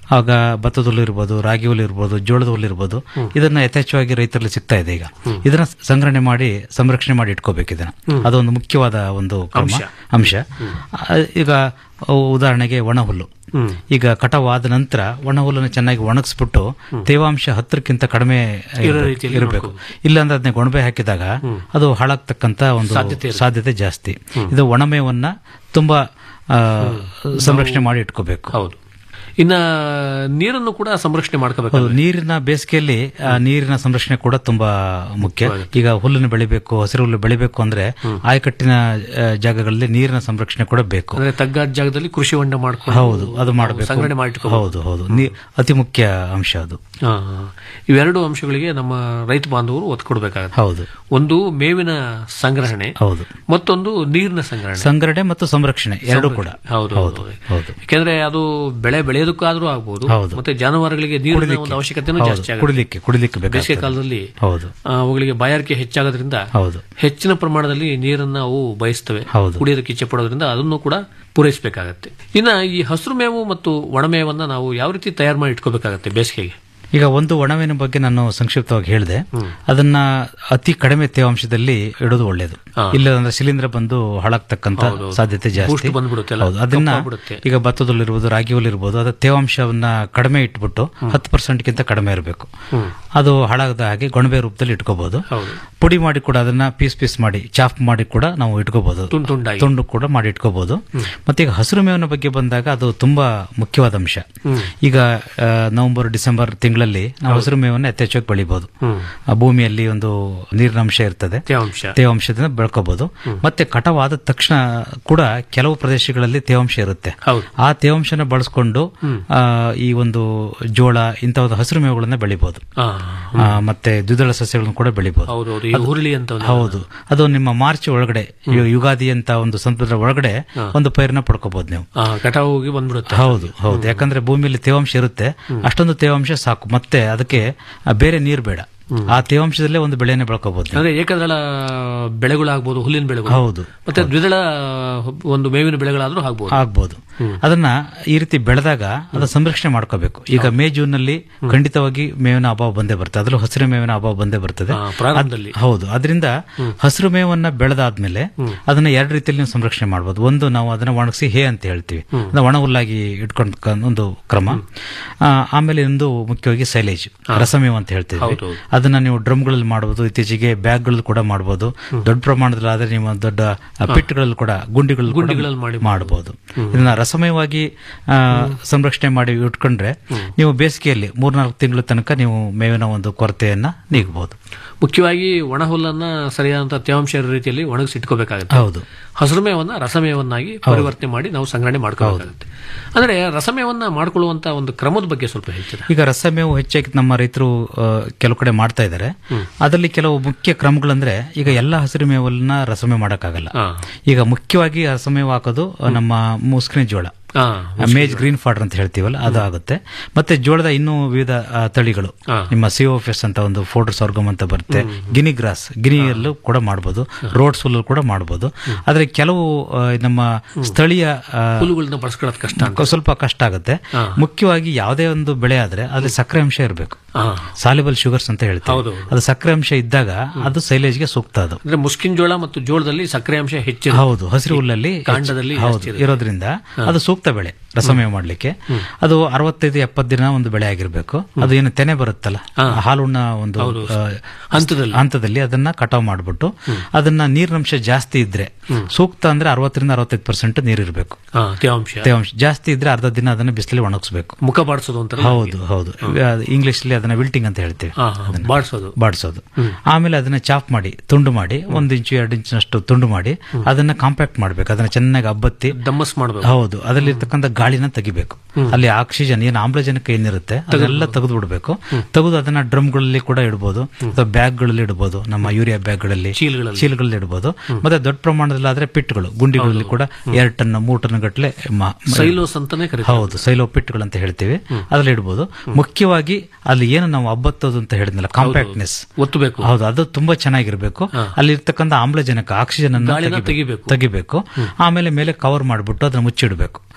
ಆಗ ಭತ್ತದ ಹುಲ್ಲು ಇರ್ಬೋದು ರಾಗಿ ಹುಲ್ಲು ಇರ್ಬೋದು ಜೋಳದ ಹುಲ್ಲು ಇರ್ಬೋದು ಇದನ್ನ ಯಥೇಚ್ಛವಾಗಿ ರೈತರಲ್ಲಿ ಸಿಗ್ತಾ ಇದೆ ಈಗ ಇದನ್ನ ಸಂಗ್ರಹಣೆ ಮಾಡಿ ಸಂರಕ್ಷಣೆ ಮಾಡಿ ಇಟ್ಕೋಬೇಕು ಇದನ್ನ ಹ್ಮ್. ಅದೊಂದು ಮುಖ್ಯವಾದ ಒಂದು ಕ್ರಮ, ಅಂಶ. ಅಂಶ ಆ, ಈಗ ಉದಾಹರಣೆಗೆ ಒಣ ಹುಲ್ಲು ಹ್ಮ್. ಈಗ ಕಟಾವಾದ ನಂತರ ಒಣ ಹುಲ್ಲನ್ನು ಚೆನ್ನಾಗಿ ಒಣಗಿಸ್ಬಿಟ್ಟು ತೇವಾಂಶ ಹತ್ತರಕ್ಕಿಂತ ಕಡಿಮೆ ಇರೋ ರೀತಿಯಲ್ಲಿ ಇರಬೇಕು ಇಲ್ಲಾಂದ್ರೆ ಅದನ್ನ ಗೊಣಬೆ ಹಾಕಿದಾಗ ಅದು ಹಾಳಾಗ್ತಕ್ಕಂತ ಒಂದು ಸಾಧ್ಯತೆ ಇರುತ್ತೆ. ಸಾಧ್ಯತೆ ಜಾಸ್ತಿ ಇದು ಒಣಮೇವನ್ನ ತುಂಬಾ ಆ, ಸಂರಕ್ಷಣೆ ಮಾಡಿ ಇಟ್ಕೋಬೇಕು ಹೌದು ಇನ್ನ ನೀರನ್ನು ಕೂಡ ಸಂರಕ್ಷಣೆ ಮಾಡ್ಕೋಬೇಕು ಹೌದು ನೀರಿನ ಬೇಸಿಗೆಯಲ್ಲಿ ಆ, ನೀರಿನ ಸಂರಕ್ಷಣೆ ಕೂಡ ತುಂಬಾ ಮುಖ್ಯ ಈಗ ಹುಲ್ಲನ್ನು ಬೆಳಿಬೇಕು ಹಸಿರು ಹುಲ್ಲು ಬೆಳಿಬೇಕು ಅಂದ್ರೆ ಆಯಕಟ್ಟಿನ ಆ, ಜಾಗಗಳಲ್ಲಿ ನೀರಿನ ಸಂರಕ್ಷಣೆ ಕೂಡ ಬೇಕು ಅಂದ್ರೆ ತಗ್ಗಾದ ಜಾಗದಲ್ಲಿ ಕೃಷಿ ಹೊಂಡ ಮಾಡ್ಕೊಂಡು ಹೌದು ಅದು ಮಾಡಬೇಕು ಸಂಗ್ರಹಣೆ ಮಾಡಿ ಹೌದು ಹೌದು ನೀ- ಅತಿ ಮುಖ್ಯ ಅಂಶ ಅದು ಹಾ, ಹಾ. ಇವೆರಡು ಅಂಶಗಳಿಗೆ ನಮ್ಮ ರೈತ ಬಾಂಧವರು ಒತ್ತು ಕೊಡಬೇಕಾಗುತ್ತೆ ಹೌದು ಒಂದು ಮೇವಿನ ಸಂಗ್ರಹಣೆ ಹೌದು ಮತ್ತೊಂದು ನೀರಿನ ಸಂಗ್ರಹಣೆ ಸಂಗ್ರಹಣೆ ಮತ್ತು ಸಂರಕ್ಷಣೆ ಎರಡು ಕೂಡ ಹೌದು ಹೌದು ಹೌದು ಯಾಕೆಂದ್ರೆ ಅದು ಬೆಳೆ ಬೆಳೆಯೋದಕ್ಕಾದ್ರೂ ಆಗ್ಬೋದು ಹೌದು. ಮತ್ತೆ ಜಾನುವಾರುಗಳಿಗೆ ನೀರಿನ ಕುಡಿಲಿಕ್ಕೆ. ಒಂದು ಅವಶ್ಯಕತೆನೂ ಹೌದು, ಜಾಸ್ತಿ ಆಗುತ್ತೆ ಕುಡಿಲಿಕ್ಕೆ ಕುಡಿಲಿಕ್ಕೆ ಬೇಕಾಗ್ತದೆ. ಬೇಸಿಗೆ ಕಾಲದಲ್ಲಿ ಹೌದು ಆ, ಅವುಗಳಿಗೆ ಬಾಯಾರಿಕೆ ಹೆಚ್ಚಾಗೋದ್ರಿಂದ ಹೌದು ಹೆಚ್ಚಿನ ಪ್ರಮಾಣದಲ್ಲಿ ನೀರನ್ನ ಅವು ಬಯಸ್ತವೆ ಹೌದು. ಕುಡಿಯೋದಕ್ಕೆ ಇಚ್ಛೆ ಪಡೋದ್ರಿಂದ ಅದನ್ನು ಕೂಡ ಪೂರೈಸಬೇಕಾಗತ್ತೆ ಇನ್ನ ಈ ಹಸಿರು ಮೇವು ಮತ್ತು ಒಣಮೇವನ್ನ ನಾವು ಯಾವ ರೀತಿ ತಯಾರು ಮಾಡಿ ಇಟ್ಕೋಬೇಕಾಗತ್ತೆ ಬೇಸಿಗೆಗೆ ಈಗ ಒಂದು ಒಣವೇನ ಬಗ್ಗೆ ನಾನು ಸಂಕ್ಷಿಪ್ತವಾಗಿ ಹೇಳಿದೆ ಅದನ್ನ ಅತಿ ಕಡಿಮೆ ತೇವಾಂಶದಲ್ಲಿ ಇಡೋದು ಒಳ್ಳೇದು ಹಾ. ಇಲ್ಲದಂದ್ರೆ ಶಿಲೀಂಧ್ರ ಬಂದು ಹಾಳಾಗ್ತಕ್ಕಂತ ಹೌದು, ಹೌದು. ಸಾಧ್ಯತೆ ಜಾಸ್ತಿ ಬೂಸ್ಟ್ ಬಂದ್ಬಿಡುತ್ತೆ ಅಲ್ಲ, ಹೌದು ಅದನ್ನ ಕಪ್ಪಾಗ್ಬಿಡುತ್ತೆ. ಈಗ ಭತ್ತದಲ್ಲಿರ್ಬೋದು ರಾಗಿ ಇರ್ಬೋದು ಅದ ತೇವಾಂಶವನ್ನ ಕಡಿಮೆ ಇಟ್ಬಿಟ್ಟು ಹತ್ತು ಪರ್ಸೆಂಟ್ಗಿಂತ ಕಡಿಮೆ ಇರಬೇಕು ಹ್ಮ್. ಅದು ಹಾಳಾಗದ ಹಾಗೆ ಗೊಣಬೆ ರೂಪದಲ್ಲಿ ಇಟ್ಕೋಬಹುದು ಹೌದು ಪುಡಿ ಮಾಡಿ ಕೂಡ ಅದನ್ನ ಪೀಸ್ ಪೀಸ್ ಮಾಡಿ ಚಾಪ್ ಮಾಡಿ ಕೂಡ ನಾವು ಇಟ್ಕೋಬಹುದು ತುಂಡು ತುಂಡಾಗಿ. ತುಂಡು ಕೂಡ ಮಾಡಿ ಇಟ್ಕೋಬಹುದು ಮತ್ತೆ ಈಗ ಹಸಿರು ಮೇವಿನ ಬಗ್ಗೆ ಬಂದಾಗ ಅದು ತುಂಬಾ ಮುಖ್ಯವಾದ ಅಂಶ ಹ್ಮ್. ಈಗ ಆ, ನವೆಂಬರ್ ಡಿಸೆಂಬರ್ ತಿಂಗಳಲ್ಲಿ ನಾವು ಹಸಿರು ಮೇವನ್ನು ಯಥೇಚ್ಛವಾಗಿ ಬೆಳಿಬಹುದು ಹ್ಮ್. ಆ ಭೂಮಿಯಲ್ಲಿ ಒಂದು ನೀರಿನ ಅಂಶ ಇರ್ತದೆ ತೇವಾಂಶ ತೇವಾಂಶದಿಂದ ಬೆಳ್ಕೋಬಹುದು ಮತ್ತೆ ಕಟಾವಾದ ತಕ್ಷಣ ಕೂಡ ಕೆಲವು ಪ್ರದೇಶಗಳಲ್ಲಿ ತೇವಾಂಶ ಇರುತ್ತೆ ಹೌದು ಆ ತೇವಾಂಶನ ಬಳಸ್ಕೊಂಡು ಆ, ಈ ಒಂದು ಜೋಳ ಇಂಥ ಒಂದು ಹಸಿರು ಮೇವುಗಳನ್ನ ಬೆಳಿಬಹುದು ಆ, ಆ, ಮತ್ತೆ ದ್ವಿದಳ ಸಸ್ಯಗಳನ್ನು ಕೂಡ ಬೆಳಿಬಹುದು ಹೌದು ಹೌದು ಈ ಹುರುಳಿ ಅಂತ ಒಂದು- ಹೌದು ಅದು ನಿಮ್ಮ ಮಾರ್ಚ್ ಒಳಗಡೆ ಯು- ಯುಗಾದಿ ಅಂತ ಒಂದು ಸಂದರ್ಭದ ಒಳಗಡೆ ಒಂದು ಪೈರನ್ನ ಪಡ್ಕೋಬಹುದು ನೀವು ಆ, ಕಟಾವು ಹೋಗಿ ಬಂದ್ಬಿಡುತ್ತೆ ಹೌದು ಹೌದು ಯಾಕಂದ್ರೆ ಭೂಮಿಯಲ್ಲಿ ತೇವಾಂಶ ಇರುತ್ತೆ ಅಷ್ಟೊಂದು ತೇವಾಂಶ ಸಾಕು ಮತ್ತೆ ಅದಕ್ಕೆ ಆ, ಬೇರೆ ನೀರು ಬೇಡ ಆ ತೇವಾಂಶದಲ್ಲೇ ಒಂದು ಬೆಳೆನೇ ಬೆಳ್ಕೋಬಹುದು ಅಂದ್ರೆ ಏಕದಳ ಬೆಳೆಗಳಾಗ್ಬೋದು ಹುಲ್ಲಿನ ಬೆಳೆಗಳು ಹೌದು ಮತ್ತೆ ದ್ವಿದಳ ಒಂದು ಮೇವಿನ ಬೆಳೆಗಳಾದ್ರೂ ಆಗ್ಬೋದು ಆಗ್ಬೋದು ಅದನ್ನ ಈ ರೀತಿ ಬೆಳೆದಾಗ ಅದ ಸಂರಕ್ಷಣೆ ಮಾಡ್ಕೋಬೇಕು ಈಗ ಮೇ ಜೂನ್ ನಲ್ಲಿ ಖಂಡಿತವಾಗಿ ಮೇವಿನ ಅಭಾವ ಬಂದೇ ಬರ್ತದೆ ಅದರಲ್ಲೂ ಹಸಿರು ಮೇವಿನ ಅಭಾವ ಬಂದೇ ಬರ್ತದೆ ಆ, ಪ್ರಾರಂಭದಲ್ಲಿ. ಅದ್- ಹೌದು ಅದರಿಂದ ಹಸಿರು ಮೇವನ್ನ ಬೆಳೆದಾದ್ಮೇಲೆ ಅದನ್ನ ಎರಡು ರೀತಿಯಲ್ಲಿ ನೀವು ಸಂರಕ್ಷಣೆ ಮಾಡಬಹುದು ಒಂದು ನಾವು ಅದನ್ನ ಒಣಗಿಸಿ ಹೇ ಅಂತ ಹೇಳ್ತೀವಿ ಅದನ್ನ ಒಣ ಹುಲ್ಲಾಗಿ ಇಟ್ಕೊಂಡ್ ಒಂದು ಕ್ರಮ ಆ, ಆಮೇಲೆ ಒಂದು ಮುಖ್ಯವಾಗಿ ಸೈಲೇಜ್ ರಸಮೇವು ಅಂತ ಹೇಳ್ತೀವಿ ಹೌದು, ಹೌದು. ಅದನ್ನ ನೀವು ಡ್ರಮ್ಗಳಲ್ಲಿ ಮಾಡಬಹುದು ಇತ್ತೀಚೆಗೆ ಬ್ಯಾಗ್ಗಳಲ್ಲಿ ಕೂಡ ಮಾಡಬಹುದು ದೊಡ್ಡ ಪ್ರಮಾಣದಲ್ಲಿ ಆದ್ರೆ ನೀವು ದೊಡ್ಡ ಆ, ಪಿಟ್ಗಳಲ್ಲಿ ಕೂಡ ಗುಂಡಿಗಳಲ್ಲಿ ಕೂಡ ಗುಂಡಿಗಳಲ್ಲಿ ಮಾಡಿ ಮಾಡಬಹುದು ಇದನ್ನ ರಸಮಯವಾಗಿ ಆ, ಸಂರಕ್ಷಣೆ ಮಾಡಿ ಇಟ್ಕೊಂಡ್ರೆ ನೀವು ಬೇಸಿಗೆಯಲ್ಲಿ ಮೂರ್ನಾಲ್ಕು ತಿಂಗಳ ತನಕ ನೀವು ಮೇವಿನ ಒಂದು ಕೊರತೆಯನ್ನ ನೀಗಬಹುದು ಮುಖ್ಯವಾಗಿ ಒಣ ಹುಲ್ಲನ್ನ ಸರಿಯಾದಂತ ತೇವಾಂಶ ಇರೋ ರೀತಿಯಲ್ಲಿ ಒಣಗಿಸಿ ಇಟ್ಕೋಬೇಕಾಗುತ್ತೆ ಹೌದು ಹಸಿರು ಮೇವನ್ನ ರಸಮೇವನ್ನಾಗಿ ಪರಿವರ್ತನೆ ಮಾಡಿ ನಾವು ಸಂಗ್ರಹಣೆ ಮಾಡ್ಕೋಬೇಕಾಗುತ್ತೆ ಅಂದ್ರೆ ರಸಮೇವನ್ನ ಮಾಡ್ಕೊಳ್ಳುವಂತ ಒಂದು ಕ್ರಮದ ಬಗ್ಗೆ ಸ್ವಲ್ಪ ಹೇಳ್ತೀರಾ ಈಗ ರಸಮೇವು ಹೆಚ್ಚಾಗಿ ನಮ್ಮ ರೈತರು ಆ, ಕೆಲವು ಕಡೆ ಮಾಡ್ತಾ ಇದ್ದಾರೆ ಅದರಲ್ಲಿ ಕೆಲವು ಮುಖ್ಯ ಕ್ರಮಗಳಂದ್ರೆ ಈಗ ಎಲ್ಲ ಹಸಿರು ಮೇವನ್ನ ರಸಮೆ ಮಾಡಕ್ಕಾಗಲ್ಲ ಹಾ. ಈಗ ಮುಖ್ಯವಾಗಿ ರಸಮೇವು ಹಾಕೋದು ಆ, ನಮ್ಮ ಮುಸ್ಕಿನ ಜೋಳ ಹಾ, ಮೇಜ್ ಗ್ರೀನ್ ಫಾಡರ್ ಅಂತ ಹೇಳ್ತೀವಲ್ಲ ಅದು ಆಗುತ್ತೆ ಮತ್ತೆ ಜೋಳದ ಇನ್ನೂ ವಿವಿಧ ಆ, ತಳಿಗಳು ಹಾ. ನಿಮ್ಮ ಸಿಒಎಫ್ಎಸ್ ಅಂತ ಒಂದು ಫೋಟೋ ಸಾರ್ಗಮ್ ಅಂತ ಬರುತ್ತೆ ಗಿನಿ ಗ್ರಾಸ್ ಗಿನಿಯಲ್ಲೂ ಕೂಡ ಮಾಡಬಹುದು ರೋಡ್ ಸುಲ್ಲೂ ಕೂಡ ಮಾಡಬಹುದು ಆದ್ರೆ ಕೆಲವು ಆ, ನಮ್ಮ ಸ್ಥಳೀಯ ಆ, ಹುಲ್ಲುಗಳನ್ನ ಬಳಸ್ಕೊಳ್ಳೋದು ಕಷ್ಟ ಅಂತ ಸ್ವಲ್ಪ ಕಷ್ಟ ಆಗುತ್ತೆ ಹಾ. ಮುಖ್ಯವಾಗಿ ಯಾವುದೇ ಒಂದು ಬೆಳೆ ಆದ್ರೆ ಅದ್ರಲ್ಲಿ ಸಕ್ಕರೆ ಅಂಶ ಇರಬೇಕು ಹಾ. ಸಾಲಿಬಲ್ ಶುಗರ್ಸ್ ಅಂತ ಹೇಳ್ತೀವಿ ಹೌದು. ಅದು ಸಕ್ಕರೆ ಅಂಶ ಇದ್ದಾಗ ಅದು ಸೈಲೇಜ್ಗೆ ಸೂಕ್ತ ಅದು ಅಂದ್ರೆ ಮುಸ್ಕಿನ್ ಜೋಳ ಮತ್ತು ಜೋಳದಲ್ಲಿ ಸಕ್ಕರೆ ಅಂಶ ಹೆಚ್ಚಿದೆ ಹೌದು ಹಸಿರು ಹುಲ್ಲಲ್ಲಿ ಕಾಂಡದಲ್ಲಿ ಹೌದು ಜಾಸ್ತಿ ಇರುತ್ತೆ. ಇರೋದ್ರಿಂದ ಅದು ಸೂಕ್ತ ಬೆಳೆ ರಸಮೇವ ಮಾಡ್ಲಿಕ್ಕೆ ಅದು ಅರವತ್ತೈದು ಎಪ್ಪತ್ತು ದಿನ ಒಂದು ಬೆಳೆ ಆಗಿರ್ಬೇಕು ಅದು ಏನು ತೆನೆ ಬರುತ್ತಲ್ಲ ಹಾಲುಣ್ಣ ಒಂದು ಹೌದು. ಆ, ಹಂತದಲ್ಲಿ. ಹಂತದಲ್ಲಿ ಅದನ್ನ ಕಟಾವ್ ಮಾಡ್ಬಿಟ್ಟು ಅದನ್ನ ನೀರಿನಂಶ ಜಾಸ್ತಿ ಇದ್ರೆ ಸೂಕ್ತ ಅಂದ್ರೆ ಅರವತ್ತರಿಂದ ಅರವತ್ತೈದು ಪರ್ಸೆಂಟ್ ನೀರಿರ್ಬೇಕು ಹಾ, ತೇವಾಂಶ ತೇವಾಂಶ ಜಾಸ್ತಿ ಇದ್ರೆ ಅರ್ಧ ದಿನ ಅದನ್ನ ಬಿಸಿಲಲ್ಲಿ ಒಣಗಿಸ್ಬೇಕು ಮುಖ ಬಾಡಿಸೋದು ಅಂತ ಹೌದು ಹೌದು ಇಂಗ್ಲಿಷ್ ಅಲ್ಲಿ ಅದನ್ನ ವಿಲ್ಟಿಂಗ್ ಅಂತ ಹೇಳ್ತೀವಿ ಬಾಡಿಸೋದು ಬಾಡಿಸೋದು ಆಮೇಲೆ ಅದನ್ನ ಚಾಪ್ ಮಾಡಿ ತುಂಡು ಮಾಡಿ ಒಂದ್ ಇಂಚು ಎರಡು ಇಂಚಿನಷ್ಟು ತುಂಡು ಮಾಡಿ ಅದನ್ನ ಕಾಂಪ್ಯಾಕ್ಟ್ ಮಾಡ್ಬೇಕು ಅದನ್ನ ಚೆನ್ನಾಗಿ ಅಬ್ಬತ್ತಿ ದಮ್ಮಸ್ ಮಾಡಬೇಕು ಹೌದು ಅದರಲ್ಲಿರ್ತಕ್ಕಂಥ ಗಾಳಿನ ತೆಗಿಬೇಕು ಅಲ್ಲಿ ಆಕ್ಸಿಜನ್ ಏನು ಆಮ್ಲಜನಕ ಏನಿರುತ್ತೆ ಅದೆಲ್ಲ ತೆಗೆದು ಬಿಡಬೇಕು ತೆಗೆದು ಅದನ್ನ ಡ್ರಮ್ಗಳಲ್ಲಿ ಕೂಡ ಇಡಬಹುದು ಅಥವಾ ಬ್ಯಾಗ್ಗಳಲ್ಲಿ ಇಡಬಹುದು ನಮ್ಮ ಯೂರಿಯಾ ಬ್ಯಾಗ್ಗಳಲ್ಲಿ ಚೀಲಗಳಲ್ಲಿ. ಚೀಲಗಳಲ್ಲಿ ಇಡಬಹುದು ಮತ್ತೆ ದೊಡ್ಡ ಪ್ರಮಾಣದಲ್ಲಿ ಆದ್ರೆ ಪಿಟ್ಗಳು ಗುಂಡಿಗಳಲ್ಲಿ ಕೂಡ ಎರಡು ಟನ್ ಮೂರು ಟನ್ ಗಟ್ಟಲೆ ಸೈಲೋಸ್ ಅಂತಾನೆ ಕರೀತಾರೆ ಹೌದು ಸೈಲೋ ಪಿಟ್ಗಳು ಅಂತ ಹೇಳ್ತೀವಿ ಅದ್ರಲ್ಲಿ ಇಡಬಹುದು ಮುಖ್ಯವಾಗಿ ಅಲ್ಲಿ ಏನು ನಾವು ಅಬ್ಬತ್ತೋದು ಅಂತ ಹೇಳಿದ್ನಲ್ಲ ಕಾಂಪ್ಯಾಕ್ಟ್ನೆಸ್ ಒತ್ತಬೇಕು ಹೌದು ಅದು ತುಂಬಾ ಚೆನ್ನಾಗಿರ್ಬೇಕು ಅಲ್ಲಿ ಇರ್ತಕ್ಕಂಥ ಆಮ್ಲಜನಕ ಆಕ್ಸಿಜನ್ ಅನ್ನು ಗಾಳಿನ ತೆಗಿಬೇಕು. ತೆಗಿಬೇಕು. ತೆಗಿಬೇಕು ಆಮೇಲೆ ಮೇಲೆ ಕವರ್ ಮಾಡ್ಬಿಟ್ಟು ಅದನ್ನ ಮುಚ್ಚಿಡ್ಬೇಕು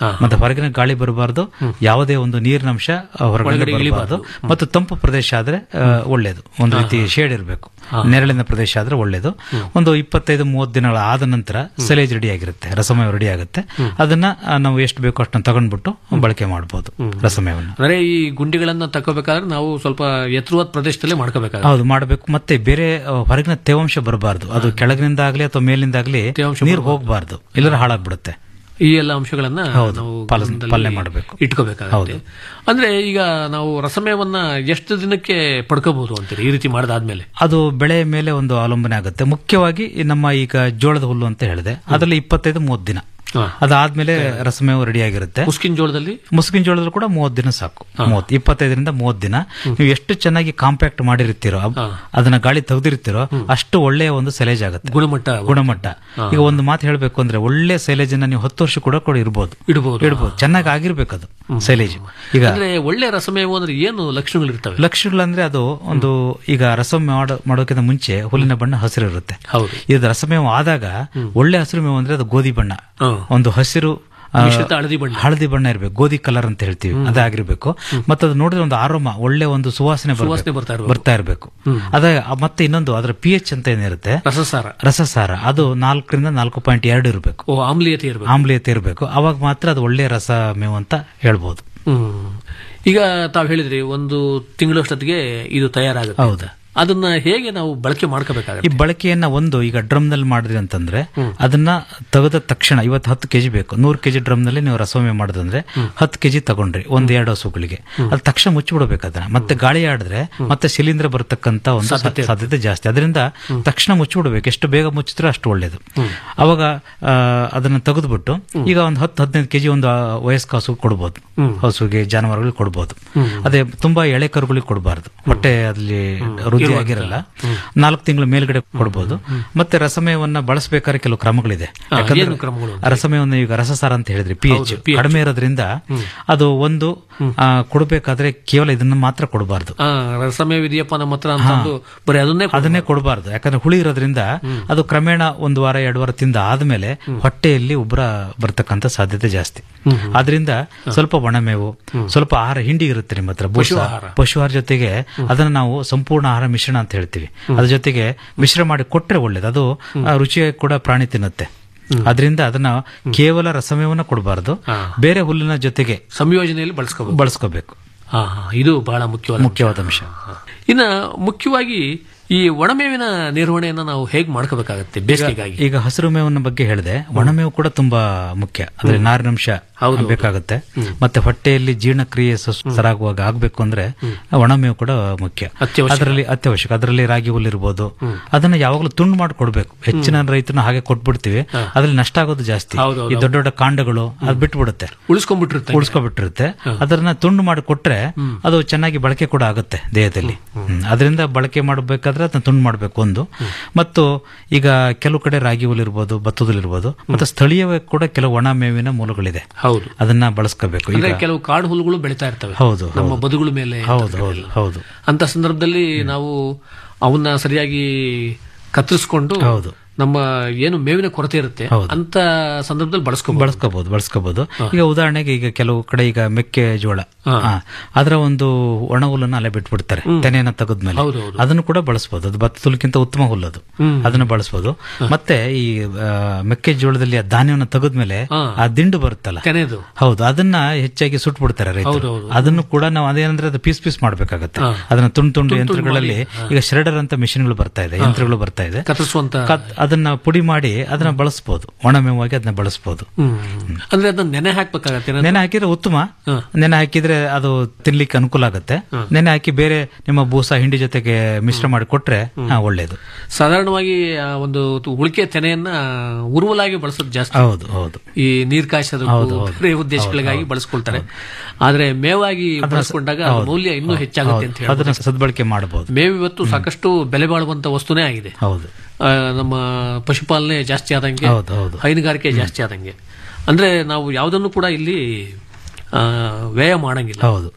ಮತ್ತೆ ಹೊರಗಿನ ಗಾಳಿ ಬರಬಾರ್ದು ಯಾವುದೇ ಒಂದು ನೀರಿನಂಶ ಆ, ಹೊರಗಡೆ ಒಳಗಡೆ ಬರಬಾರ್ದು ಇಳಿಬಾರ್ದು. ಮತ್ತು ತಂಪು ಪ್ರದೇಶ ಆದ್ರೆ ಆ, ಒಳ್ಳೇದು ಒಂದು ರೀತಿ ಶೇಡ್ ಇರಬೇಕು ನೆರಳಿನ ಪ್ರದೇಶ ಆದ್ರೆ ಒಳ್ಳೇದು ಒಂದು ಇಪ್ಪತ್ತೈದು ಮೂವತ್ತು ದಿನಗಳ ಆದ ನಂತರ ಸಲೇಜ್ ರೆಡಿ ಆಗಿರುತ್ತೆ ರಸಮಯ ರೆಡಿ ಆಗುತ್ತೆ ಅದನ್ನ ಆ, ನಾವು ಎಷ್ಟು ಬೇಕೋ ಅಷ್ಟನ್ನು ತಗೊಂಡ್ಬಿಟ್ಟು ಬಳಕೆ ಮಾಡಬಹುದು ರಸಮಯವನ್ನು ಅಂದ್ರೆ ಈ ಗುಂಡಿಗಳನ್ನ ತಗೋಬೇಕಾದ್ರೆ ನಾವು ಸ್ವಲ್ಪ ಎತ್ತರವಾದ ಪ್ರದೇಶದಲ್ಲೇ ಮಾಡ್ಕೋಬೇಕಾಗುತ್ತೆ ಹೌದು ಮಾಡಬೇಕು ಮತ್ತೆ ಬೇರೆ ಆ, ಹೊರಗಿನ ತೇವಾಂಶ ಬರಬಾರ್ದು ಅದು ಕೆಳಗಿನಿಂದ ಆಗ್ಲಿ ಅಥವಾ ಮೇಲಿಂದಾಗ್ಲಿ ನೀರು ಹೋಗಬಾರ್ದು ಇಲ್ಲರ ಹಾಳಾಗ್ಬಿಡುತ್ತೆ ಈ ಎಲ್ಲ ಅಂಶಗಳನ್ನ ಹೌದು, ನಾವು ಪಾಲನೆ- ಗಮನದಲ್ಲಿ ಪಾಲನೆ ಮಾಡ್ಬೇಕು. ಇಟ್ಕೋಬೇಕಾಗುತ್ತೆ ಅಂದ್ರೆ ಈಗ ನಾವು ರಸಮಯವನ್ನ ಎಷ್ಟು ದಿನಕ್ಕೆ ಪಡ್ಕೋಬಹುದು ಅಂತೀರಿ ಈ ರೀತಿ ಮಾಡದಾದ್ಮೇಲೆ ಅದು ಬೆಳೆ ಮೇಲೆ ಒಂದು ಅವಲಂಬನೆ ಆಗುತ್ತೆ ಮುಖ್ಯವಾಗಿ ಈ ನಮ್ಮ ಈಗ ಜೋಳದ ಹುಲ್ಲು ಅಂತ ಹೇಳಿದೆ ಅದರಲ್ಲಿ ಇಪ್ಪತ್ತೈದು ಮೂವತ್ತು ದಿನ ಅದಾದ್ಮೇಲೆ ರಸಮೇವು ರೆಡಿ ಆಗಿರುತ್ತೆ ಮುಸ್ಕಿನ ಜೋಳದಲ್ಲಿ ಮುಸ್ಕಿನ ಜೋಳದಲ್ಲಿ ಕೂಡ ಮೂವತ್ತು ದಿನ ಸಾಕು ಮೂವತ್ತು ಇಪ್ಪತ್ತೈದರಿಂದ ಮೂವತ್ತು ದಿನ ನೀವು ಎಷ್ಟು ಚೆನ್ನಾಗಿ ಕಾಂಪ್ಯಾಕ್ಟ್ ಮಾಡಿರ್ತೀರೋ ಅಬ್- ಅದನ್ನ ಗಾಳಿ ತೆಗೆದಿರ್ತೀರೋ ಅಷ್ಟು ಒಳ್ಳೆಯ ಒಂದು ಸೆಲೇಜ್ ಆಗುತ್ತೆ ಗುಣಮಟ್ಟ ಗುಣಮಟ್ಟ ಈಗ ಒಂದು ಮಾತು ಹೇಳ್ಬೇಕು ಅಂದ್ರೆ ಒಳ್ಳೆ ಸೈಲೇಜ್ ಅನ್ನ ನೀವು ಹತ್ತು ವರ್ಷ ಕೂಡ ಕೂಡ ಇರ್ಬೋದು ಇಡಬಹುದು ಇಡ್ಬೋದು ಚೆನ್ನಾಗಿ ಆಗಿರ್ಬೇಕು ಅದು ಸೈಲೇಜ್ ಈಗ ಅಂದ್ರೆ ಒಳ್ಳೆ ರಸಮೇವು ಅಂದ್ರೆ ಏನು ಲಕ್ಷಣಗಳಿರ್ತವೆ ಲಕ್ಷಣಗಳಂದ್ರೆ ಅದು ಒಂದು ಈಗ ರಸಂ ಮಾಡೋ ಮಾಡೋಕ್ಕಿಂತ ಮುಂಚೆ ಹುಲ್ಲಿನ ಬಣ್ಣ ಹಸಿರು ಇರುತ್ತೆ ಹೌದು ಇದು ರಸಮೇವು ಆದಾಗ ಒಳ್ಳೆ ಹಸಿರು ಮೇವು ಅಂದ್ರೆ ಅದು ಗೋಧಿ ಬಣ್ಣ ಒಂದು ಹಸಿರು ಆ, ಮಿಶ್ರಿತ ಹಳದಿ ಬಣ್ಣ. ಹಳದಿ ಬಣ್ಣ ಇರಬೇಕು ಗೋಧಿ ಕಲರ್ ಅಂತ ಹೇಳ್ತೀವಿ ಅದಾಗಿರ್ಬೇಕು ಮತ್ತೆ ಅದು ನೋಡಿದ್ರೆ ಒಂದು ಆರೋಮ ಒಳ್ಳೆ ಒಂದು ಸುವಾಸನೆ ಬರ್ಬೇಕು. ಸುವಾಸನೆ ಬರ್ತಾ ಇರ್ಬೇಕು. ಬರ್ತಾ ಇರಬೇಕು ಅದ ಮತ್ತೆ ಇನ್ನೊಂದು ಅದರ ಪಿ ಎಚ್ ಅಂತ ಏನಿರುತ್ತೆ ರಸಸಾರ ರಸಸಾರ ಅದು ನಾಲ್ಕರಿಂದ ನಾಲ್ಕು ಪಾಯಿಂಟ್ ಎರಡು ಇರಬೇಕು ಓ ಆಮ್ಲೀಯತೆ ಇರಬೇಕು ಆಮ್ಲೀಯತೆ ಇರಬೇಕು ಅವಾಗ ಮಾತ್ರ ಅದು ಒಳ್ಳೆ ರಸ ಮೇವು ಅಂತ ಹೇಳ್ಬೋದು ಹ್ಮ್ ಈಗ ತಾವು ಹೇಳಿದ್ರಿ ಒಂದು ತಿಂಗಳಷ್ಟೊತ್ತಿಗೆ ಇದು ತಯಾರಾಗುತ್ತೆ ಹೌದು. ಅದನ್ನ ಹೇಗೆ ನಾವು ಬಳಕೆ ಈ ಮಾಡ್ಕೋಬೇಕಾಗುತ್ತೆ ಬಳಕೆಯನ್ನ ಒಂದು ಈಗ ಡ್ರಮ್ ನಲ್ಲಿ ಮಾಡಿದ್ರಿ ಅಂತಂದ್ರೆ ಅದನ್ನ ತೆಗೆದ ತಕ್ಷಣ ಇವತ್ತು ಹತ್ತು ಕೆಜಿ ಬೇಕು ನೂರು ಕೆಜಿ ಡ್ರಮ್ ನಲ್ಲಿ ನೀವು ರಸವಮೆ ಮಾಡಿದ್ರೆ ಹತ್ತು ಕೆಜಿ ತಗೊಂಡ್ರಿ ಒಂದ್ ಎರಡು ಹಸುಗಳಿಗೆ ಅದು ತಕ್ಷಣ ಮುಚ್ಚಿಬಿಡ್ಬೇಕು ಅದನ್ನ ಮತ್ತೆ ಗಾಳಿ ಆಡಿದ್ರೆ ಮತ್ತೆ ಶಿಲೀಂಧ್ರ ಬರ್ತಕ್ಕಂತ ಒಂದು ಸಾಧ್ಯತೆ ಸಾಧ್ಯತೆ ಜಾಸ್ತಿ ಅದರಿಂದ ತಕ್ಷಣ ಮುಚ್ಚಿಬಿಡ್ಬೇಕು ಎಷ್ಟು ಬೇಗ ಮುಚ್ಚಿದ್ರೆ ಅಷ್ಟು ಒಳ್ಳೇದು ಅವಾಗ ಆ, ಅದನ್ನ ತೆಗೆದ್ಬಿಟ್ಟು ಈಗ ಒಂದು ಹತ್ತು ಹದಿನೈದು ಕೆಜಿ ಒಂದು ಆ, ವಯಸ್ಕ ಹಸು ಕೊಡ್ಬೋದು ಹಸುಗೆ ಜಾನುವಾರುಗಳಿಗೆ ಕೊಡ್ಬೋದು ಅದೇ ತುಂಬಾ ಎಳೆ ಕರುಗಳಿಗೆ ಕೊಡಬಾರ್ದು ಹೊಟ್ಟೆ ಅಲ್ಲಿ ವೃದ್ಧಿ ಆಗಿರಲ್ಲ ನಾಲ್ಕು ತಿಂಗಳ ಮೇಲ್ಗಡೆ ಕೊಡ್ಬೋದು ಮತ್ತೆ ರಸಮಯವನ್ನ ಬಳಸಬೇಕಾದ್ರೆ ಕೆಲವು ಕ್ರಮಗಳಿದೆ ಯಾಕಂದ್ರೆ ಏನು ಕ್ರಮಗಳು ಆ ರಸಮಯವನ್ನು ಈಗ ರಸಸಾರ ಅಂತ ಹೇಳಿದ್ರಿ ಪಿ ಎಚ್ ಹೌದು, pH. ಕಡಿಮೆ ಇರೋದ್ರಿಂದ ಅದು ಒಂದು ಆ, ಕೊಡ್ಬೇಕಾದ್ರೆ ಕೇವಲ ಇದನ್ನ ಮಾತ್ರ ಕೊಡಬಾರ್ದು ಆ, ರಸಮೇವ್ ಇದೆಯಪ್ಪ ನಮ್ಮ ಹತ್ರ ಅಂತಂದು ಬರೀ ಅದನ್ನೇ ಕೊಡು. ಅದನ್ನೇ ಕೊಡಬಾರ್ದು ಯಾಕಂದ್ರೆ ಹುಳಿ ಇರೋದ್ರಿಂದ ಅದು ಕ್ರಮೇಣ ಒಂದು ವಾರ ಎರಡು ವಾರ ತಿಂದ ಆದ್ಮೇಲೆ ಹೊಟ್ಟೆಯಲ್ಲಿ ಉಬ್ರ ಬರ್ತಕ್ಕಂಥ ಸಾಧ್ಯತೆ ಜಾಸ್ತಿ ಆದ್ರಿಂದ ಸ್ವಲ್ಪ ಒಣಮೇವು ಸ್ವಲ್ಪ ಆಹಾರ ಹಿಂಡಿ ಇರುತ್ತೆ ನಿಮ್ಮ ಹತ್ರ ಬೂಸ, ಪಶು ಆಹಾರ. ಪಶು ಆಹಾರ ಜೊತೆಗೆ ಅದನ್ನ ನಾವು ಸಂಪೂರ್ಣ ಆಹಾರ ಮಿಶ್ರಣ ಅಂತ ಹೇಳ್ತೀವಿ ಅದ್ರ ಜೊತೆಗೆ ಮಿಶ್ರ ಮಾಡಿ ಕೊಟ್ರೆ ಒಳ್ಳೇದು ಅದು ಆ, ರುಚಿಯಾಗಿ ಕೂಡ ಪ್ರಾಣಿ ತಿನ್ನುತ್ತೆ ಅದರಿಂದ ಅದನ್ನ ಕೇವಲ ರಸಮೇವನ್ನ ಕೊಡಬಾರ್ದು ಬೇರೆ ಹುಲ್ಲಿನ ಜೊತೆಗೆ ಸಂಯೋಜನೆಯಲ್ಲಿ ಬಳಸ್ಕೋಬಹುದು ಬಳಸ್ಕೋಬೇಕು ಹಾ ಹಾ, ಇದು ಬಹಳ ಮುಖ್ಯವಾದ ಮುಖ್ಯವಾದ ಅಂಶ ಇನ್ನ ಮುಖ್ಯವಾಗಿ ಈ ಒಣಮೇವಿನ ನಿರ್ವಹಣೆಯನ್ನ ನಾವು ಹೇಗೆ ಮಾಡ್ಕೋಬೇಕಾಗತ್ತೆ ಬೇಸಿಗೆಗಾಗಿ ಈಗ ಹಸಿರು ಮೇವಿನ ಬಗ್ಗೆ ಹೇಳಿದೆ ಒಣಮೇವು ಕೂಡ ತುಂಬಾ ಮುಖ್ಯ ಅಂದ್ರೆ ನಾರಿನಂಶ ಬೇಕಾಗುತ್ತೆ ಮತ್ತೆ ಹೊಟ್ಟೆಯಲ್ಲಿ ಜೀರ್ಣಕ್ರಿಯೆ ಸು- ಸರಾಗುವಾಗ ಆಗ್ಬೇಕು ಅಂದ್ರೆ ಒಣಮೇವು ಕೂಡ ಮುಖ್ಯ ಅತ್ಯವಶ್ಯಕ. ಅದರಲ್ಲಿ ಅತ್ಯವಶ್ಯಕ ಅದರಲ್ಲಿ ರಾಗಿ ಹುಲ್ಲಿರ್ಬೋದು ಅದನ್ನ ಯಾವಾಗಲೂ ತುಂಡು ಮಾಡಿ ಕೊಡ್ಬೇಕು ಹೆಚ್ಚಿನ ರೈತನ ಹಾಗೆ ಕೊಟ್ಬಿಡ್ತೀವಿ ಅದ್ರಲ್ಲಿ ನಷ್ಟ ಆಗೋದು ಜಾಸ್ತಿ ಹೌದು, ಈ ದೊಡ್ಡ ದೊಡ್ಡ ಕಾಂಡಗಳು ಅದು ಬಿಟ್ಬಿಡುತ್ತೆ ಉಳಿಸ್ಕೊಂಡ್ಬಿಟ್ಟಿರುತ್ತೆ ಉಳಿಸ್ಕೊಬಿಟ್ಟಿರುತ್ತೆ ಅದನ್ನ ತುಂಡು ಮಾಡಿ ಕೊಟ್ರೆ ಅದು ಚೆನ್ನಾಗಿ ಬಳಕೆ ಕೂಡ ಆಗುತ್ತೆ ದೇಹದಲ್ಲಿ ಹ್ಮ್. ಅದರಿಂದ ಬಳಕೆ ಮಾಡಬೇಕಾದ್ರೆ ಅದನ್ನ ತುಂಡು ಮಾಡಬೇಕು ಒಂದು ಮತ್ತು ಈಗ ಕೆಲವು ಕಡೆ ರಾಗಿ ಹುಲ್ಲಿರ್ಬೋದು ಭತ್ತದಲ್ಲಿರ್ಬೋದು ಮತ್ತೆ ಸ್ಥಳೀಯವಾಗಿ ಕೂಡ ಕೆಲವು ಒಣ ಮೇವಿನ ಮೂಲಗಳಿದೆ ಹೌದು ಅದನ್ನ ಬಳಸ್ಕೋಬೇಕು ಈಗ ಅಂದ್ರೆ ಕೆಲವು ಕಾಡು ಹುಲ್ಲುಗಳು ಬೆಳೀತಾ ಇರ್ತವೆ ಹೌದು, ನಮ್ಮ ಹೌದು. ಬದುಗಳ ಮೇಲೆ ಹೌದು ಹೌದು ಹೌದು ಅಂತ ಸಂದರ್ಭದಲ್ಲಿ ನಾವು ಅವನ್ನ ಸರಿಯಾಗಿ ಕತ್ತರಿಸ್ಕೊಂಡು ಹೌದು. ನಮ್ಮ ಏನು ಮೇವಿನ ಕೊರತೆ ಇರುತ್ತೆ ಹೌದು. ಅಂತ ಸಂದರ್ಭದಲ್ಲಿ ಬಳಸ್ಕೋಬಹುದು ಬಳಸ್ಕೋಬಹುದು ಬಳಸ್ಕೋಬಹುದು ಈಗ ಉದಾಹರಣೆಗೆ ಈಗ ಕೆಲವು ಕಡೆ ಈಗ ಮೆಕ್ಕೆಜೋಳ ಹಾ. ಹಾ. ಅದರ ಒಂದು ಒಣ ಹುಲ್ಲನ್ನ ಅಲ್ಲೇ ಬಿಟ್ಬಿಡ್ತಾರೆ ತೆನೆಯನ್ನ ತೆಗೆದ್ಮೇಲೆ ಹೌದು, ಹೌದು. ಅದನ್ನು ಕೂಡ ಬಳಸಬಹುದು ಅದು ಭತ್ತದ ಹುಲ್ಲಕ್ಕಿಂತ ಉತ್ತಮ ಹುಲ್ಲದು ಹ್ಮ್. ಅದನ್ನು ಬಳಸಬಹುದು ಮತ್ತೆ ಈ ಆ, ಮೆಕ್ಕೆಜೋಳದಲ್ಲಿ ಆ ಧಾನ್ಯವನ್ನು ತೆಗೆದ್ಮೇಲೆ ಹಾ. ಆ ದಿಂಡು ಬರುತ್ತಲ್ಲ ತೆನೆದು ಹೌದು ಅದನ್ನ ಹೆಚ್ಚಾಗಿ ಸುಟ್ಬಿಡ್ತಾರೆ ಹೌದು, ರೈತರು ಹೌದು. ಅದನ್ನು ಕೂಡ ನಾವು ಅದೇನಂದ್ರೆ ಅದು ಪೀಸ್ ಪೀಸ್ ಮಾಡ್ಬೇಕಾಗತ್ತೆ ಹಾ. ಅದನ್ನ ತುಂಡು ತುಂಡು ತುಂಡು ಯಂತ್ರಗಳಲ್ಲಿ ಮಾಡಿ, ಈಗ ಶ್ರೆಡರ್ ಅಂತ ಮಿಷಿನ್ಗಳು ಬರ್ತಾ ಇದೆ ಯಂತ್ರಗಳು ಬರ್ತಾ ಇದೆ ಕತ್ತರಿಸುವಂತ ಕತ್- ಅದನ್ನ ಪುಡಿ ಮಾಡಿ ಅದನ್ನ ಬಳಸಬಹುದು ಒಣಮೇವಾಗಿ ಅದನ್ನ ಬಳಸಬಹುದು ಹ್ಮ್. ಅಂದ್ರೆ ಅದನ್ನ ನೆನೆ ಹಾಕ್ಬೇಕಾಗತ್ತೆ ಏನಾದ್ರು? ನೆನೆ ಹಾಕಿದ್ರೆ ಉತ್ತಮ ನೆನೆ ಹಾಕಿದ್ರೆ ಅದು ತಿನ್ಲಿಕ್ಕೆ ಅನುಕೂಲ ಆಗುತ್ತೆ ನೆನೆ ಹಾಕಿ ಬೇರೆ ನಿಮ್ಮ ಬೂಸ ಹಿಂಡಿ ಜೊತೆಗೆ ಮಿಶ್ರ ಮಾಡಿ ಕೊಟ್ರೆ ಹಾ, ಒಳ್ಳೇದು ಸಾಧಾರಣವಾಗಿ ಆ ಒಂದು ಉಳಿಕೆ ತೆನೆಯನ್ನ ಉರುವಲಾಗಿ ಬಳಸೋದು ಜಾಸ್ತಿ ಹೌದು ಹೌದು ಈ ನೀರ್ ಕಾಯಿಸೋದಕ್ಕೂ ಹೌದು, ಹೌದು. ಬೇರೆ ಉದ್ದೇಶಗಳಿಗಾಗಿ ಬಳಸ್ಕೊಳ್ತಾರೆ ಆದ್ರೆ ಮೇವಾಗಿ ಬಳಸ್ಕೊಂಡಾಗ ಅದ್ರ ಹೌದು, ಮೌಲ್ಯ ಇನ್ನೂ ಹೌದು, ಹೆಚ್ಚಾಗುತ್ತೆ ಅಂತ ಹೌದು. ಅದನ್ನ ಹೇಳಿ ಸದ್ಬಳಕೆ ಮಾಡಬಹುದು ಮೇವು ಇವತ್ತು ಸಾಕಷ್ಟು ಬೆಲೆ ಬಾಳುವಂತ ವಸ್ತುನೇ ಆಗಿದೆ ಹೌದು ಆ, ನಮ್ಮ ಪಶುಪಾಲನೆ ಜಾಸ್ತಿ ಆದಂಗೆ ಹೌದು, ಹೌದು. ಹೈನುಗಾರಿಕೆ ಜಾಸ್ತಿ ಆದಂಗೆ ಅಂದ್ರೆ ನಾವು ಯಾವುದನ್ನು ಕೂಡ ಇಲ್ಲಿ ಆ, ವ್ಯಯ ಮಾಡಂಗಿಲ್ಲ ಹೌದು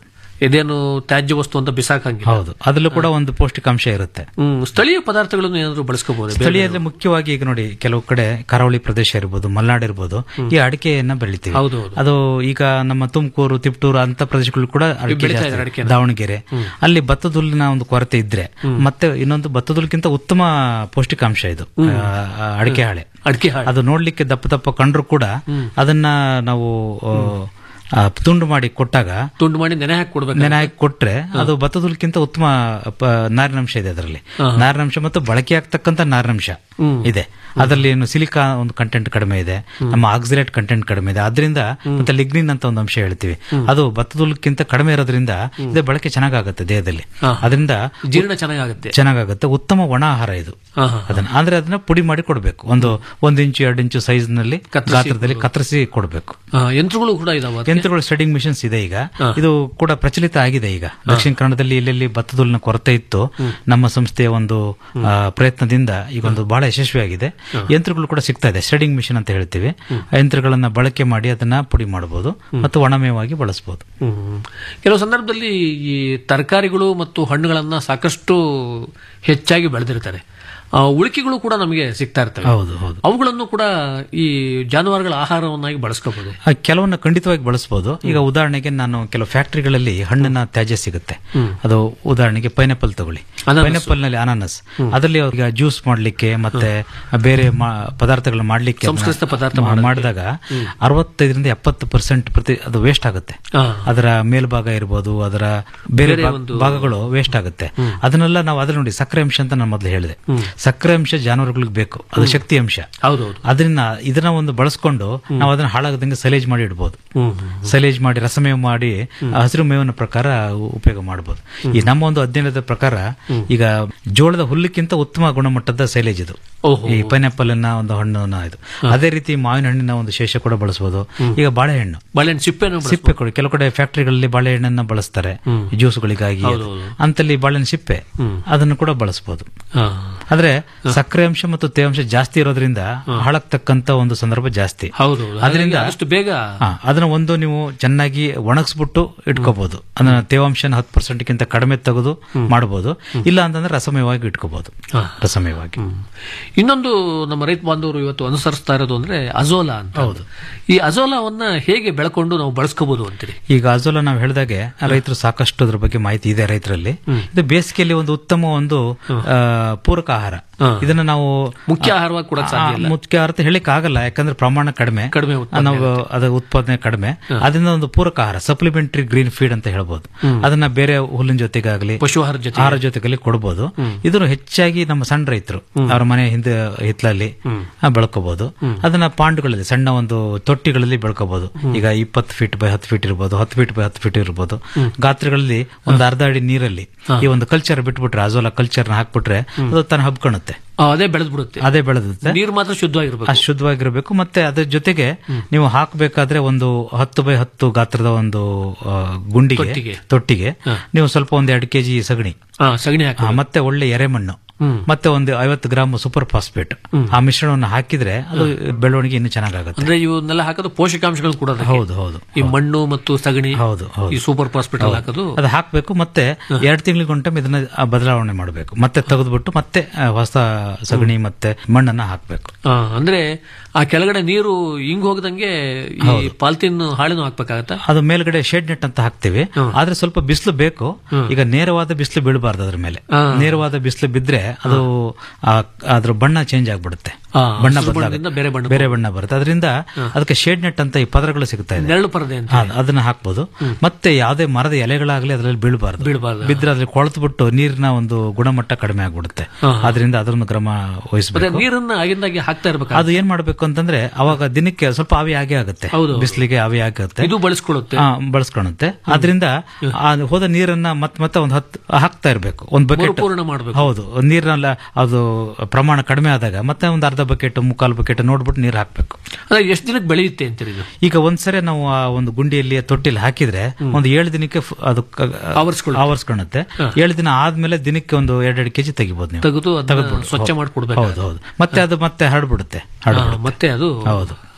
ಇದೇನು ತ್ಯಾಜ್ಯ ವಸ್ತು ಅಂತ ಬಿಸಾಕಂಗಿಲ್ಲ ಹೌದು ಅದ್ರಲ್ಲೂ ಕೂಡ ಒಂದು ಪೌಷ್ಟಿಕಾಂಶ ಇರುತ್ತೆ ಹ್ಮ್ ಸ್ಥಳೀಯ ಪದಾರ್ಥಗಳನ್ನು ಏನಾದ್ರು ಬಳಸ್ಕೋಬಹುದು ಸ್ಥಳೀಯದಲ್ಲಿ ಮುಖ್ಯವಾಗಿ ಈಗ ನೋಡಿ ಕೆಲವು ಕಡೆ ಕರಾವಳಿ ಪ್ರದೇಶ ಇರ್ಬೋದು ಮಲೆನಾಡು ಇರ್ಬೋದು ಈ ಅಡಿಕೆಯನ್ನ ಬೆಳಿತೀವಿ ಹೌದು, ಹೌದು. ಅದು ಈಗ ನಮ್ಮ ತುಮಕೂರು ತಿಪ್ಟೂರು ಅಂತ ಪ್ರದೇಶಗಳು ಕೂಡ ಅಡಿಕೆ ಬೆಳೀತಾ ಜಾಸ್ತಿ. ಇದ್ದಾರೆ ಅಡಿಕೆನ. ದಾವಣಗೆರೆ ಅಲ್ಲಿ ಭತ್ತದ ಹುಲ್ಲಿನ ಒಂದು ಕೊರತೆ ಇದ್ರೆ ಮತ್ತೆ ಇನ್ನೊಂದು ಭತ್ತದ ಹುಲ್ಲಿಗಿಂತ ಉತ್ತಮ ಪೌಷ್ಟಿಕಾಂಶ ಇದು ಆ, ಅಡಿಕೆ ಹಾಳೆ ಅಡಿಕೆ ಹಾಳೆ ಅದು ನೋಡ್ಲಿಕ್ಕೆ ದಪ್ಪ ದಪ್ಪ ಕಂಡ್ರು ಕೂಡ ಅದನ್ನ ನಾವು ಆ, ಆ, ತುಂಡು ಮಾಡಿ ಕೊಟ್ಟಾಗ ತುಂಡು ಮಾಡಿ ನೆನೆ ಹಾಕಿ ಕೊಡ್ಬೇಕು ನೆನೆ ಹಾಕಿ ಕೊಟ್ರೆ ಅದು ಭತ್ತದ ಹುಲ್ಕಿಂತ ಉತ್ತಮ ಪ- ನಾರಿನಂಶ ಇದೆ ಅದರಲ್ಲಿ ನಾರಿನಂಶ ಮತ್ತು ಬಳಕೆ ಆಗ್ತಕ್ಕಂಥ ನಾರಿನಂಶ ಇದೆ ಅದರಲ್ಲಿ ಏನು ಸಿಲಿಕಾ ಒಂದು ಕಂಟೆಂಟ್ ಕಡಿಮೆ ಇದೆ ನಮ್ಮ ಆಕ್ಸಿಲೇಟ್ ಕಂಟೆಂಟ್ ಕಡಿಮೆ ಇದೆ ಅದರಿಂದ ಮತ್ತೆ ಲಿಗ್ನಿನ್ ಅಂತ ಒಂದು ಅಂಶ ಹೇಳ್ತೀವಿ ಅದು ಭತ್ತದ ಹುಲ್ಕಿಂತ ಕಡಿಮೆ ಇರೋದ್ರಿಂದ ಇದು ಬಳಕೆ ಚೆನ್ನಾಗಾಗುತ್ತೆ ದೇಹದಲ್ಲಿ ಅದರಿಂದ ಜೀರ್ಣ ಚೆನ್ನಾಗಾಗುತ್ತೆ ಚೆನ್ನಾಗಾಗುತ್ತೆ ಉತ್ತಮ ಒಣ ಆಹಾರ ಇದು ಹಾ, ಹಾ. ಅದನ್ನ ಅಂದ್ರೆ ಅದನ್ನ ಪುಡಿ ಮಾಡಿ ಕೊಡಬೇಕು ಒಂದು ಒಂದ್ ಇಂಚು ಎರಡು ಇಂಚು ಸೈಜ್ ನಲ್ಲಿ ಗಾತ್ರದಲ್ಲಿ ಕತ್ತರಿಸಿ ಕೊಡಬೇಕು ಆ, ಯಂತ್ರಗಳು ಕೂಡ ಇದಾವ ಯಂತ್ರಗಳು ಸ್ಟಡಿಂಗ್ ಮಿಷನ್ಸ್ ಇದೆ ಈಗ ಇದು ಕೂಡ ಪ್ರಚಲಿತ ಆಗಿದೆ ಈಗ ದಕ್ಷಿಣ ಕನ್ನಡದಲ್ಲಿ ಎಲ್ಲೆಲ್ಲಿ ಭತ್ತದ ಹುಲ್ಲಿನ ಕೊರತೆ ಇತ್ತು ನಮ್ಮ ಸಂಸ್ಥೆಯ ಒಂದು ಆ, ಪ್ರಯತ್ನದಿಂದ ಈಗ ಒಂದು ಬಹಳ ಯಶಸ್ವಿಯಾಗಿದೆ ಯಂತ್ರಗಳು ಕೂಡ ಸಿಗ್ತಾ ಇದೆ ಸ್ಟಡಿಂಗ್ ಮಿಷನ್ ಅಂತ ಹೇಳ್ತೀವಿ ಆ ಯಂತ್ರಗಳನ್ನ ಬಳಕೆ ಮಾಡಿ ಅದನ್ನ ಪುಡಿ ಮಾಡಬಹುದು ಮತ್ತು ಒಣಮೇವಾಗಿ ಬಳಸಬಹುದು ಹ್ಮ್. ಕೆಲವು ಸಂದರ್ಭದಲ್ಲಿ ಈ ತರಕಾರಿಗಳು ಮತ್ತು ಹಣ್ಣುಗಳನ್ನ ಸಾಕಷ್ಟು ಹೆಚ್ಚಾಗಿ ಬೆಳೆದಿರ್ತಾರೆ ಆ, ಉಳಿಕೆಗಳು ಕೂಡ ನಮಗೆ ಸಿಗ್ತಾ ಇರ್ತವೆ ಹೌದು ಹೌದು ಅವುಗಳನ್ನು ಕೂಡ ಈ ಜಾನುವಾರುಗಳ ಆಹಾರವನ್ನಾಗಿ ಬಳಸ್ಕೋಬಹುದು ಆ, ಕೆಲವನ್ನ ಖಂಡಿತವಾಗಿ ಬಳಸಬಹುದು ಈಗ ಉದಾಹರಣೆಗೆ ನಾನು ಕೆಲವು ಫ್ಯಾಕ್ಟರಿಗಳಲ್ಲಿ ಹಣ್ಣಿನ ತ್ಯಾಜ್ಯ ಸಿಗುತ್ತೆ ಅದು ಉದಾಹರಣೆಗೆ ಪೈನಾಪಲ್ ತಗೊಳ್ಳಿ ಪೈನಾಪಲ್ ನಲ್ಲಿ ಅನಾನಸ್ ಅದರಲ್ಲಿ ಅವ್ರಿಗೆ ಜ್ಯೂಸ್ ಮಾಡ್ಲಿಕ್ಕೆ ಮತ್ತೆ ಬೇರೆ ಮಾ- ಪದಾರ್ಥಗಳನ್ನ ಮಾಡ್ಲಿಕ್ಕೆ ಅದನ್ನ ಸಂಸ್ಕರಿಸಿದ ಪದಾರ್ಥ ಮಾ- ಮಾಡಿದಾಗ ಅರವತ್ತೈದರಿಂದ ಎಪ್ಪತ್ತು ಪರ್ಸೆಂಟ್ ಪ್ರತಿ ಅದು ವೇಸ್ಟ್ ಆಗುತ್ತೆ ಅದರ ಮೇಲ್ಭಾಗ ಇರ್ಬೋದು ಅದರ ಬೇರೆ ಬೇರೆ ಭಾಗ- ಒಂದು- ಭಾಗಗಳು ವೇಸ್ಟ್ ಆಗುತ್ತೆ ಅದನ್ನೆಲ್ಲ ನಾವು ಅದ್ರ ನೋಡಿ ಸಕ್ಕರೆ ಅಂಶ ಅಂತ ನಾನು ಮೊದಲು ಹೇಳಿದೆ ಸಕ್ಕರೆ ಅಂಶ ಜಾನುವಾರುಗಳಿಗೆ ಬೇಕು ಅದು ಶಕ್ತಿ ಅಂಶ ಹೌದೌದು ಅದನ್ನ ಇದನ್ನ ಒಂದು ಬಳಸ್ಕೊಂಡು ನಾವು ಅದನ್ನ ಹಾಳಾಗದಂಗೆ ಸಲೇಜ್ ಮಾಡಿ ಇಡ್ಬೋದು ಸಲೇಜ್ ಮಾಡಿ ರಸಮೇವ್ ಮಾಡಿ ಆ ಹಸಿರು ಮೇವಿನ ಪ್ರಕಾರ ಉ- ಉಪಯೋಗ ಮಾಡಬಹುದು ಈ ನಮ್ಮ ಒಂದು ಅಧ್ಯಯನದ ಪ್ರಕಾರ ಈಗ ಜೋಳದ ಹುಲ್ಲಕ್ಕಿಂತ ಉತ್ತಮ ಗುಣಮಟ್ಟದ ಸೈಲೇಜ್ ಇದು ಈ ಪೈನಾಪಲ್ ಅನ್ನ ಒಂದು ಹಣ್ಣು ಇದು ಅದೇ ರೀತಿ ಮಾವಿನ ಹಣ್ಣಿನ ಒಂದು ಶೇಷ ಕೂಡ ಬಳಸಬಹುದು ಈಗ ಬಾಳೆಹಣ್ಣು ಬಾಳೆಹಣ್ಣು ಸಿಪ್ಪೆನೂ ಸಿಪ್ಪೆ ಕೊಡಿ ಕೆಲವು ಕಡೆ ಫ್ಯಾಕ್ಟರಿಗಳಲ್ಲಿ ಬಾಳೆಹಣ್ಣನ್ನ ಬಳಸ್ತಾರೆ ಜ್ಯೂಸ್ಗಳಿಗಾಗಿ ಅದು. ಅಂತಲ್ಲಿ ಬಾಳೆಹಣ್ಣು ಸಿಪ್ಪೆ ಅದನ್ನು ಕೂಡ ಬಳಸಬಹುದು ಹಾ. ಆದ್ರೆ ಸಕ್ಕರೆ ಅಂಶ ಮತ್ತು ತೇವಾಂಶ ಜಾಸ್ತಿ ಇರೋದ್ರಿಂದ ಹಾಳಾಗ್ತಕ್ಕಂತ ಒಂದು ಸಂದರ್ಭ ಜಾಸ್ತಿ ಹೌದು ಅದರಿಂದ ಅಷ್ಟು ಬೇಗ ಹಾ, ಅದನ್ನ ಒಂದು ನೀವು ಚೆನ್ನಾಗಿ ಒಣಗಿಸ್ಬಿಟ್ಟು ಇಟ್ಕೋಬಹುದು ಅದನ್ನ ತೇವಾಂಶನ ಹತ್ತು ಪರ್ಸೆಂಟ್ಗಿಂತ ಕಡಿಮೆ ತೆಗೆದು ಮಾಡಬಹುದು ಇಲ್ಲ ಅಂತಂದ್ರೆ ರಸಮಯವಾಗಿ ಇಟ್ಕೋಬಹುದು ರಸಮಯವಾಗಿ ಇನ್ನೊಂದು ನಮ್ಮ ರೈತ ಬಾಂಧವರು ಇವತ್ತು ಅನುಸರಿಸ್ತಾ ಇರೋದು ಅಂದ್ರೆ ಅಜೋಲಾ ಅಂತ ಹೌದು ಈ ಅಜೋಲಾವನ್ನ ಹೇಗೆ ಬೆಳ್ಕೊಂಡು ನಾವು ಬಳಸ್ಕೋಬಹುದು ಅಂತೀರಿ ಈಗ ಅಜೋಲಾ ನಾವು ಹೇಳಿದಾಗೆ ರೈತರು ಸಾಕಷ್ಟು ಅದ್ರ ಬಗ್ಗೆ ಮಾಹಿತಿ ಇದೆ ರೈತರಲ್ಲಿ ಇದು ಬೇಸಿಗೆಯಲ್ಲಿ ಒಂದು ಉತ್ತಮ ಒಂದು ಆ, ಪೂರಕ ಆಹಾರ ಇದನ್ನ ನಾವು ಮುಖ್ಯ ಆಹಾರವಾಗಿ ಕೊಡಕ್ ಸಾಧ್ಯ ಆ, ಇಲ್ಲ. ಮುಖ್ಯ ಆಹಾರ ಅಂತ ಹೇಳಿಕ್ ಆಗಲ್ಲ ಯಾಕಂದ್ರೆ ಪ್ರಮಾಣ ಕಡಿಮೆ ಕಡಿಮೆ ಉತ್ಪಾದನೆ ನಾವು ಅದರ ಉತ್ಪಾದನೆ ಕಡಿಮೆ ಅದರಿಂದ ಒಂದು ಪೂರಕ ಆಹಾರ ಸಪ್ಲಿಮೆಂಟರಿ ಗ್ರೀನ್ ಫೀಡ್ ಅಂತ ಹೇಳ್ಬೋದು ಅದನ್ನ ಬೇರೆ ಹುಲ್ಲಿನ ಜೊತೆಗಾಗಲಿ ಪಶು ಆಹಾರ ಜೊತೆ ಆಹಾರ ಜೊತೆಗಲ್ಲಿ ಕೊಡಬಹುದು ಇದನ್ನು ಹೆಚ್ಚಾಗಿ ನಮ್ಮ ಸಣ್ಣ ರೈತರು ಅವರ ಮನೆ ಹಿಂದೆ ಹಿತ್ಲಲ್ಲಿ ಆ, ಬೆಳ್ಕೋಬಹುದು ಅದನ್ನ ಪಾಂಡ್ಗಳಲ್ಲಿ ಸಣ್ಣ ಒಂದು ತೊಟ್ಟಿಗಳಲ್ಲಿ ಬೆಳ್ಕೋಬಹುದು ಈಗ ಇಪ್ಪತ್ತು ಫೀಟ್ ಬೈ ಹತ್ತು ಫೀಟ್ ಇರ್ಬೋದು ಹತ್ತು ಫೀಟ್ ಬೈ ಹತ್ತು ಫೀಟ್ ಇರ್ಬೋದು ಗಾತ್ರಗಳಲ್ಲಿ ಒಂದು ಅರ್ಧ ಅಡಿ ನೀರಲ್ಲಿ ಈ ಒಂದು ಕಲ್ಚರ್ ಬಿಟ್ಬಿಟ್ರೆ ಅಜೋಲಾ ಕಲ್ಚರ್ ನ ಹಾಕ್ಬಿಟ್ರೆ ಅದು ತನ್ನ ಹಬ್ಕೊಳುತ್ತೆ ಆ, ಅದೇ ಬೆಳೆದ್ ಬಿಡುತ್ತೆ ಅದೇ ಬೆಳೆದುತ್ತೆ ನೀರು ಮಾತ್ರ ಶುದ್ಧವಾಗಿರ್ಬೇಕು ಅಷ್ಟು ಶುದ್ಧವಾಗಿರ್ಬೇಕು ಮತ್ತೆ ಅದ್ರ ಜೊತೆಗೆ ನೀವು ಹಾಕಬೇಕಾದ್ರೆ ಒಂದು ಹತ್ತು ಬೈ ಹತ್ತು ಗಾತ್ರದ ಒಂದು ಆ, ಗುಂಡಿಗೆ ತೊಟ್ಟಿಗೆ. ತೊಟ್ಟಿಗೆ ನೀವು ಸ್ವಲ್ಪ ಒಂದು ಎರಡು ಕೆಜಿ ಸಗಣಿ ಆ, ಸಗಣಿ ಹಾಕಿ ಆ, ಮತ್ತೆ ಒಳ್ಳೆ ಎರೆಮಣ್ಣು ಮತ್ತೆ ಒಂದು ಐವತ್ತು ಗ್ರಾಮ್ ಸೂಪರ್ ಫಾಸ್ಫೇಟ್ ಆ ಮಿಶ್ರಣವನ್ನು ಹಾಕಿದ್ರೆ ಅದು ಬೆಳವಣಿಗೆ ಇನ್ನೂ ಚೆನ್ನಾಗಾಗುತ್ತೆ ಅಂದ್ರೆ ಇವನ್ನೆಲ್ಲ ಹಾಕೋದು ಪೋಷಕಾಂಶಗಳು ಕೂಡ ಅದಕ್ಕೆ. ಹೌದು ಹೌದು ಈ ಮಣ್ಣು ಮತ್ತು ಸಗಣಿ ಹೌದು ಹೌದು ಈ ಸೂಪರ್ ಹಾಸ್ಪಿಟಲ್ ಹೌದು. ಹಾಕೋದು ಅದು ಹಾಕಬೇಕು ಮತ್ತೆ ಎರಡು ತಿಂಗಳಿಗೊಂಟೆ ಇದನ್ನ ಆ, ಬದಲಾವಣೆ ಮಾಡಬೇಕು ಮತ್ತೆ ತೆಗೆದ್ಬಿಟ್ಟು ಮತ್ತೆ ಆ, ಹೊಸ ಸಗಣಿ ಮತ್ತೆ ಮಣ್ಣನ್ನ ಹಾಕಬೇಕು ಆ, ಅಂದ್ರೆ ಆ ಕೆಳಗಡೆ ನೀರು ಹಿಂಗ್ ಹೋಗದಂಗೆ ಈ ಪಾಲ್ತಿನ್ ಹಾಳೆನೂ ಹಾಕ್ಬೇಕಾಗತ್ತಾ ಅದು ಮೇಲ್ಗಡೆ ಶೇಡ್ ನೆಟ್ ಅಂತ ಹಾಕ್ತಿವಿ ಆದ್ರೆ ಸ್ವಲ್ಪ ಬಿಸಿಲು ಬೇಕು ಈಗ ನೇರವಾದ ಬಿಸಿಲು ಬೀಳಬಾರ್ದು ಅದ್ರ ಮೇಲೆ ನೇರವಾದ ಬಿಸಿಲು ಬಿದ್ರೆ ಅದು ಆ- ಅದ್ರ ಬಣ್ಣ ಚೇಂಜ್ ಆಗ್ಬಿಡುತ್ತೆ ಆ, ಬಣ್ಣ ಹಸಿರು ಬದಲಾಗುತ್ತೆ. ಬಣ್ಣದಿಂದ ಬೇರೆ ಬಣ್ಣ ಬೇರೆ ಬಣ್ಣ ಬರುತ್ತೆ ಅದರಿಂದ ಅದಕ್ಕೆ ಶೇಡ್ ನೆಟ್ ಅಂತ ಈ ಪದರಗಳು ಸಿಗ್ತಾ ಇದೆ ನೆರಳು ಪರದೆ ಅಂತ ಹಾ, ಅದನ್ನ ಹಾಕ್ಬೋದು ಮತ್ತೆ ಯಾವುದೇ ಮರದ ಎಲೆಗಳಾಗ್ಲಿ ಅದ್ರಲ್ಲಿ ಬೀಳಬಾರ್ದು ಬೀಳ್ಬಾರ್ದು. ಬಿದ್ರೆ ಅದ್ರಲ್ಲಿ ಕೊಳತು ಬಿಟ್ಟು ನೀರಿನ ಒಂದು ಗುಣಮಟ್ಟ ಕಡಿಮೆ ಆಗ್ಬಿಡುತ್ತೆ ಅದರಿಂದ ಅದನ್ನು ಕ್ರಮ ಮತ್ತೆ ವಹಿಸಬೇಕು ನೀರನ್ನ ಆಗಿಂದಾಗಿ ಹಾಕ್ತಾ ಇರ್ಬೇಕು ಅದು ಏನ್ ಮಾಡ್ಬೇಕು ಅಂತಂದ್ರೆ ಅವಾಗ ದಿನಕ್ಕೆ ಸ್ವಲ್ಪ ಆವಿ ಆಗೇ ಆಗುತ್ತೆ ಹೌದು. ಬಿಸಿಲಿಗೆ ಆವಿ ಆಗುತ್ತೆ ಇದು ಬಳಸ್ಕೊಳ್ಳುತ್ತೆ ಆ, ಬಳಸ್ಕೊಳುತ್ತೆ ಅದರಿಂದ ಆ ಹೋದ ನೀರನ್ನ ಮತ್ತೆ ಮತ್ತೆ ಒಂದು ಹತ್ತು ಹಾಕ್ತಾ ಇರಬೇಕು ಒಂದು ಬಕೆಟ್ ಮರುಪೂರ್ಣ ಮಾಡ್ಬೇಕು. ಹೌದು ನೀರನ್ನ ಅದು ಪ್ರಮಾಣ ಕಡಿಮೆ ಆದಾಗ ಮತ್ತೆ ಒಂದು ಅರ್ಧ ಬಕೆಟ್ ಮುಕ್ಕಾಲು ಬಕೆಟ್ ನೋಡ್ಬಿಟ್ಟು ನೀರು ಹಾಕ್ಬೇಕು ಅಂದ್ರೆ ಎಷ್ಟು ದಿನಕ್ಕೆ ಬೆಳೆಯುತ್ತೆ ಅಂತೀರಿ ಇದು ಈಗ ಒಂದ್ಸರಿ ನಾವು ಆ ಒಂದು ಗುಂಡಿಯಲ್ಲಿ ತೊಟ್ಟಿಲಿ ಹಾಕಿದ್ರೆ ಒಂದು ಏಳು ದಿನಕ್ಕೆ ಫು- ಅದು ಕ- ಆವರಿಸ್ಕೊಳ್ಳುತ್ತೆ. ಆವರಿಸ್ಕೊಳ್ಳುತ್ತೆ ಏಳು ದಿನ ಆದ್ಮೇಲೆ ದಿನಕ್ಕೆ ಒಂದು ಎರಡೆರಡು ಕೆಜಿ ತೆಗಿಬಹುದು ನೀವು ತೆಗೆದು ಅದನ್ನ ತೆಗೆದ್ಬಿಡು. ಸ್ವಚ್ಛ ಹೌದು. ಮಾಡಿ ಕೊಡ್ಬೇಕು ಹೌದು ಹೌದು ಮತ್ತೆ ಅದು ಮತ್ತೆ ಹರಡ್ಬಿಡುತ್ತೆ ಆ, ಹರಡ್ಬಿಡುತ್ತೆ ಮತ್ತೆ ಅದು ಹೌದು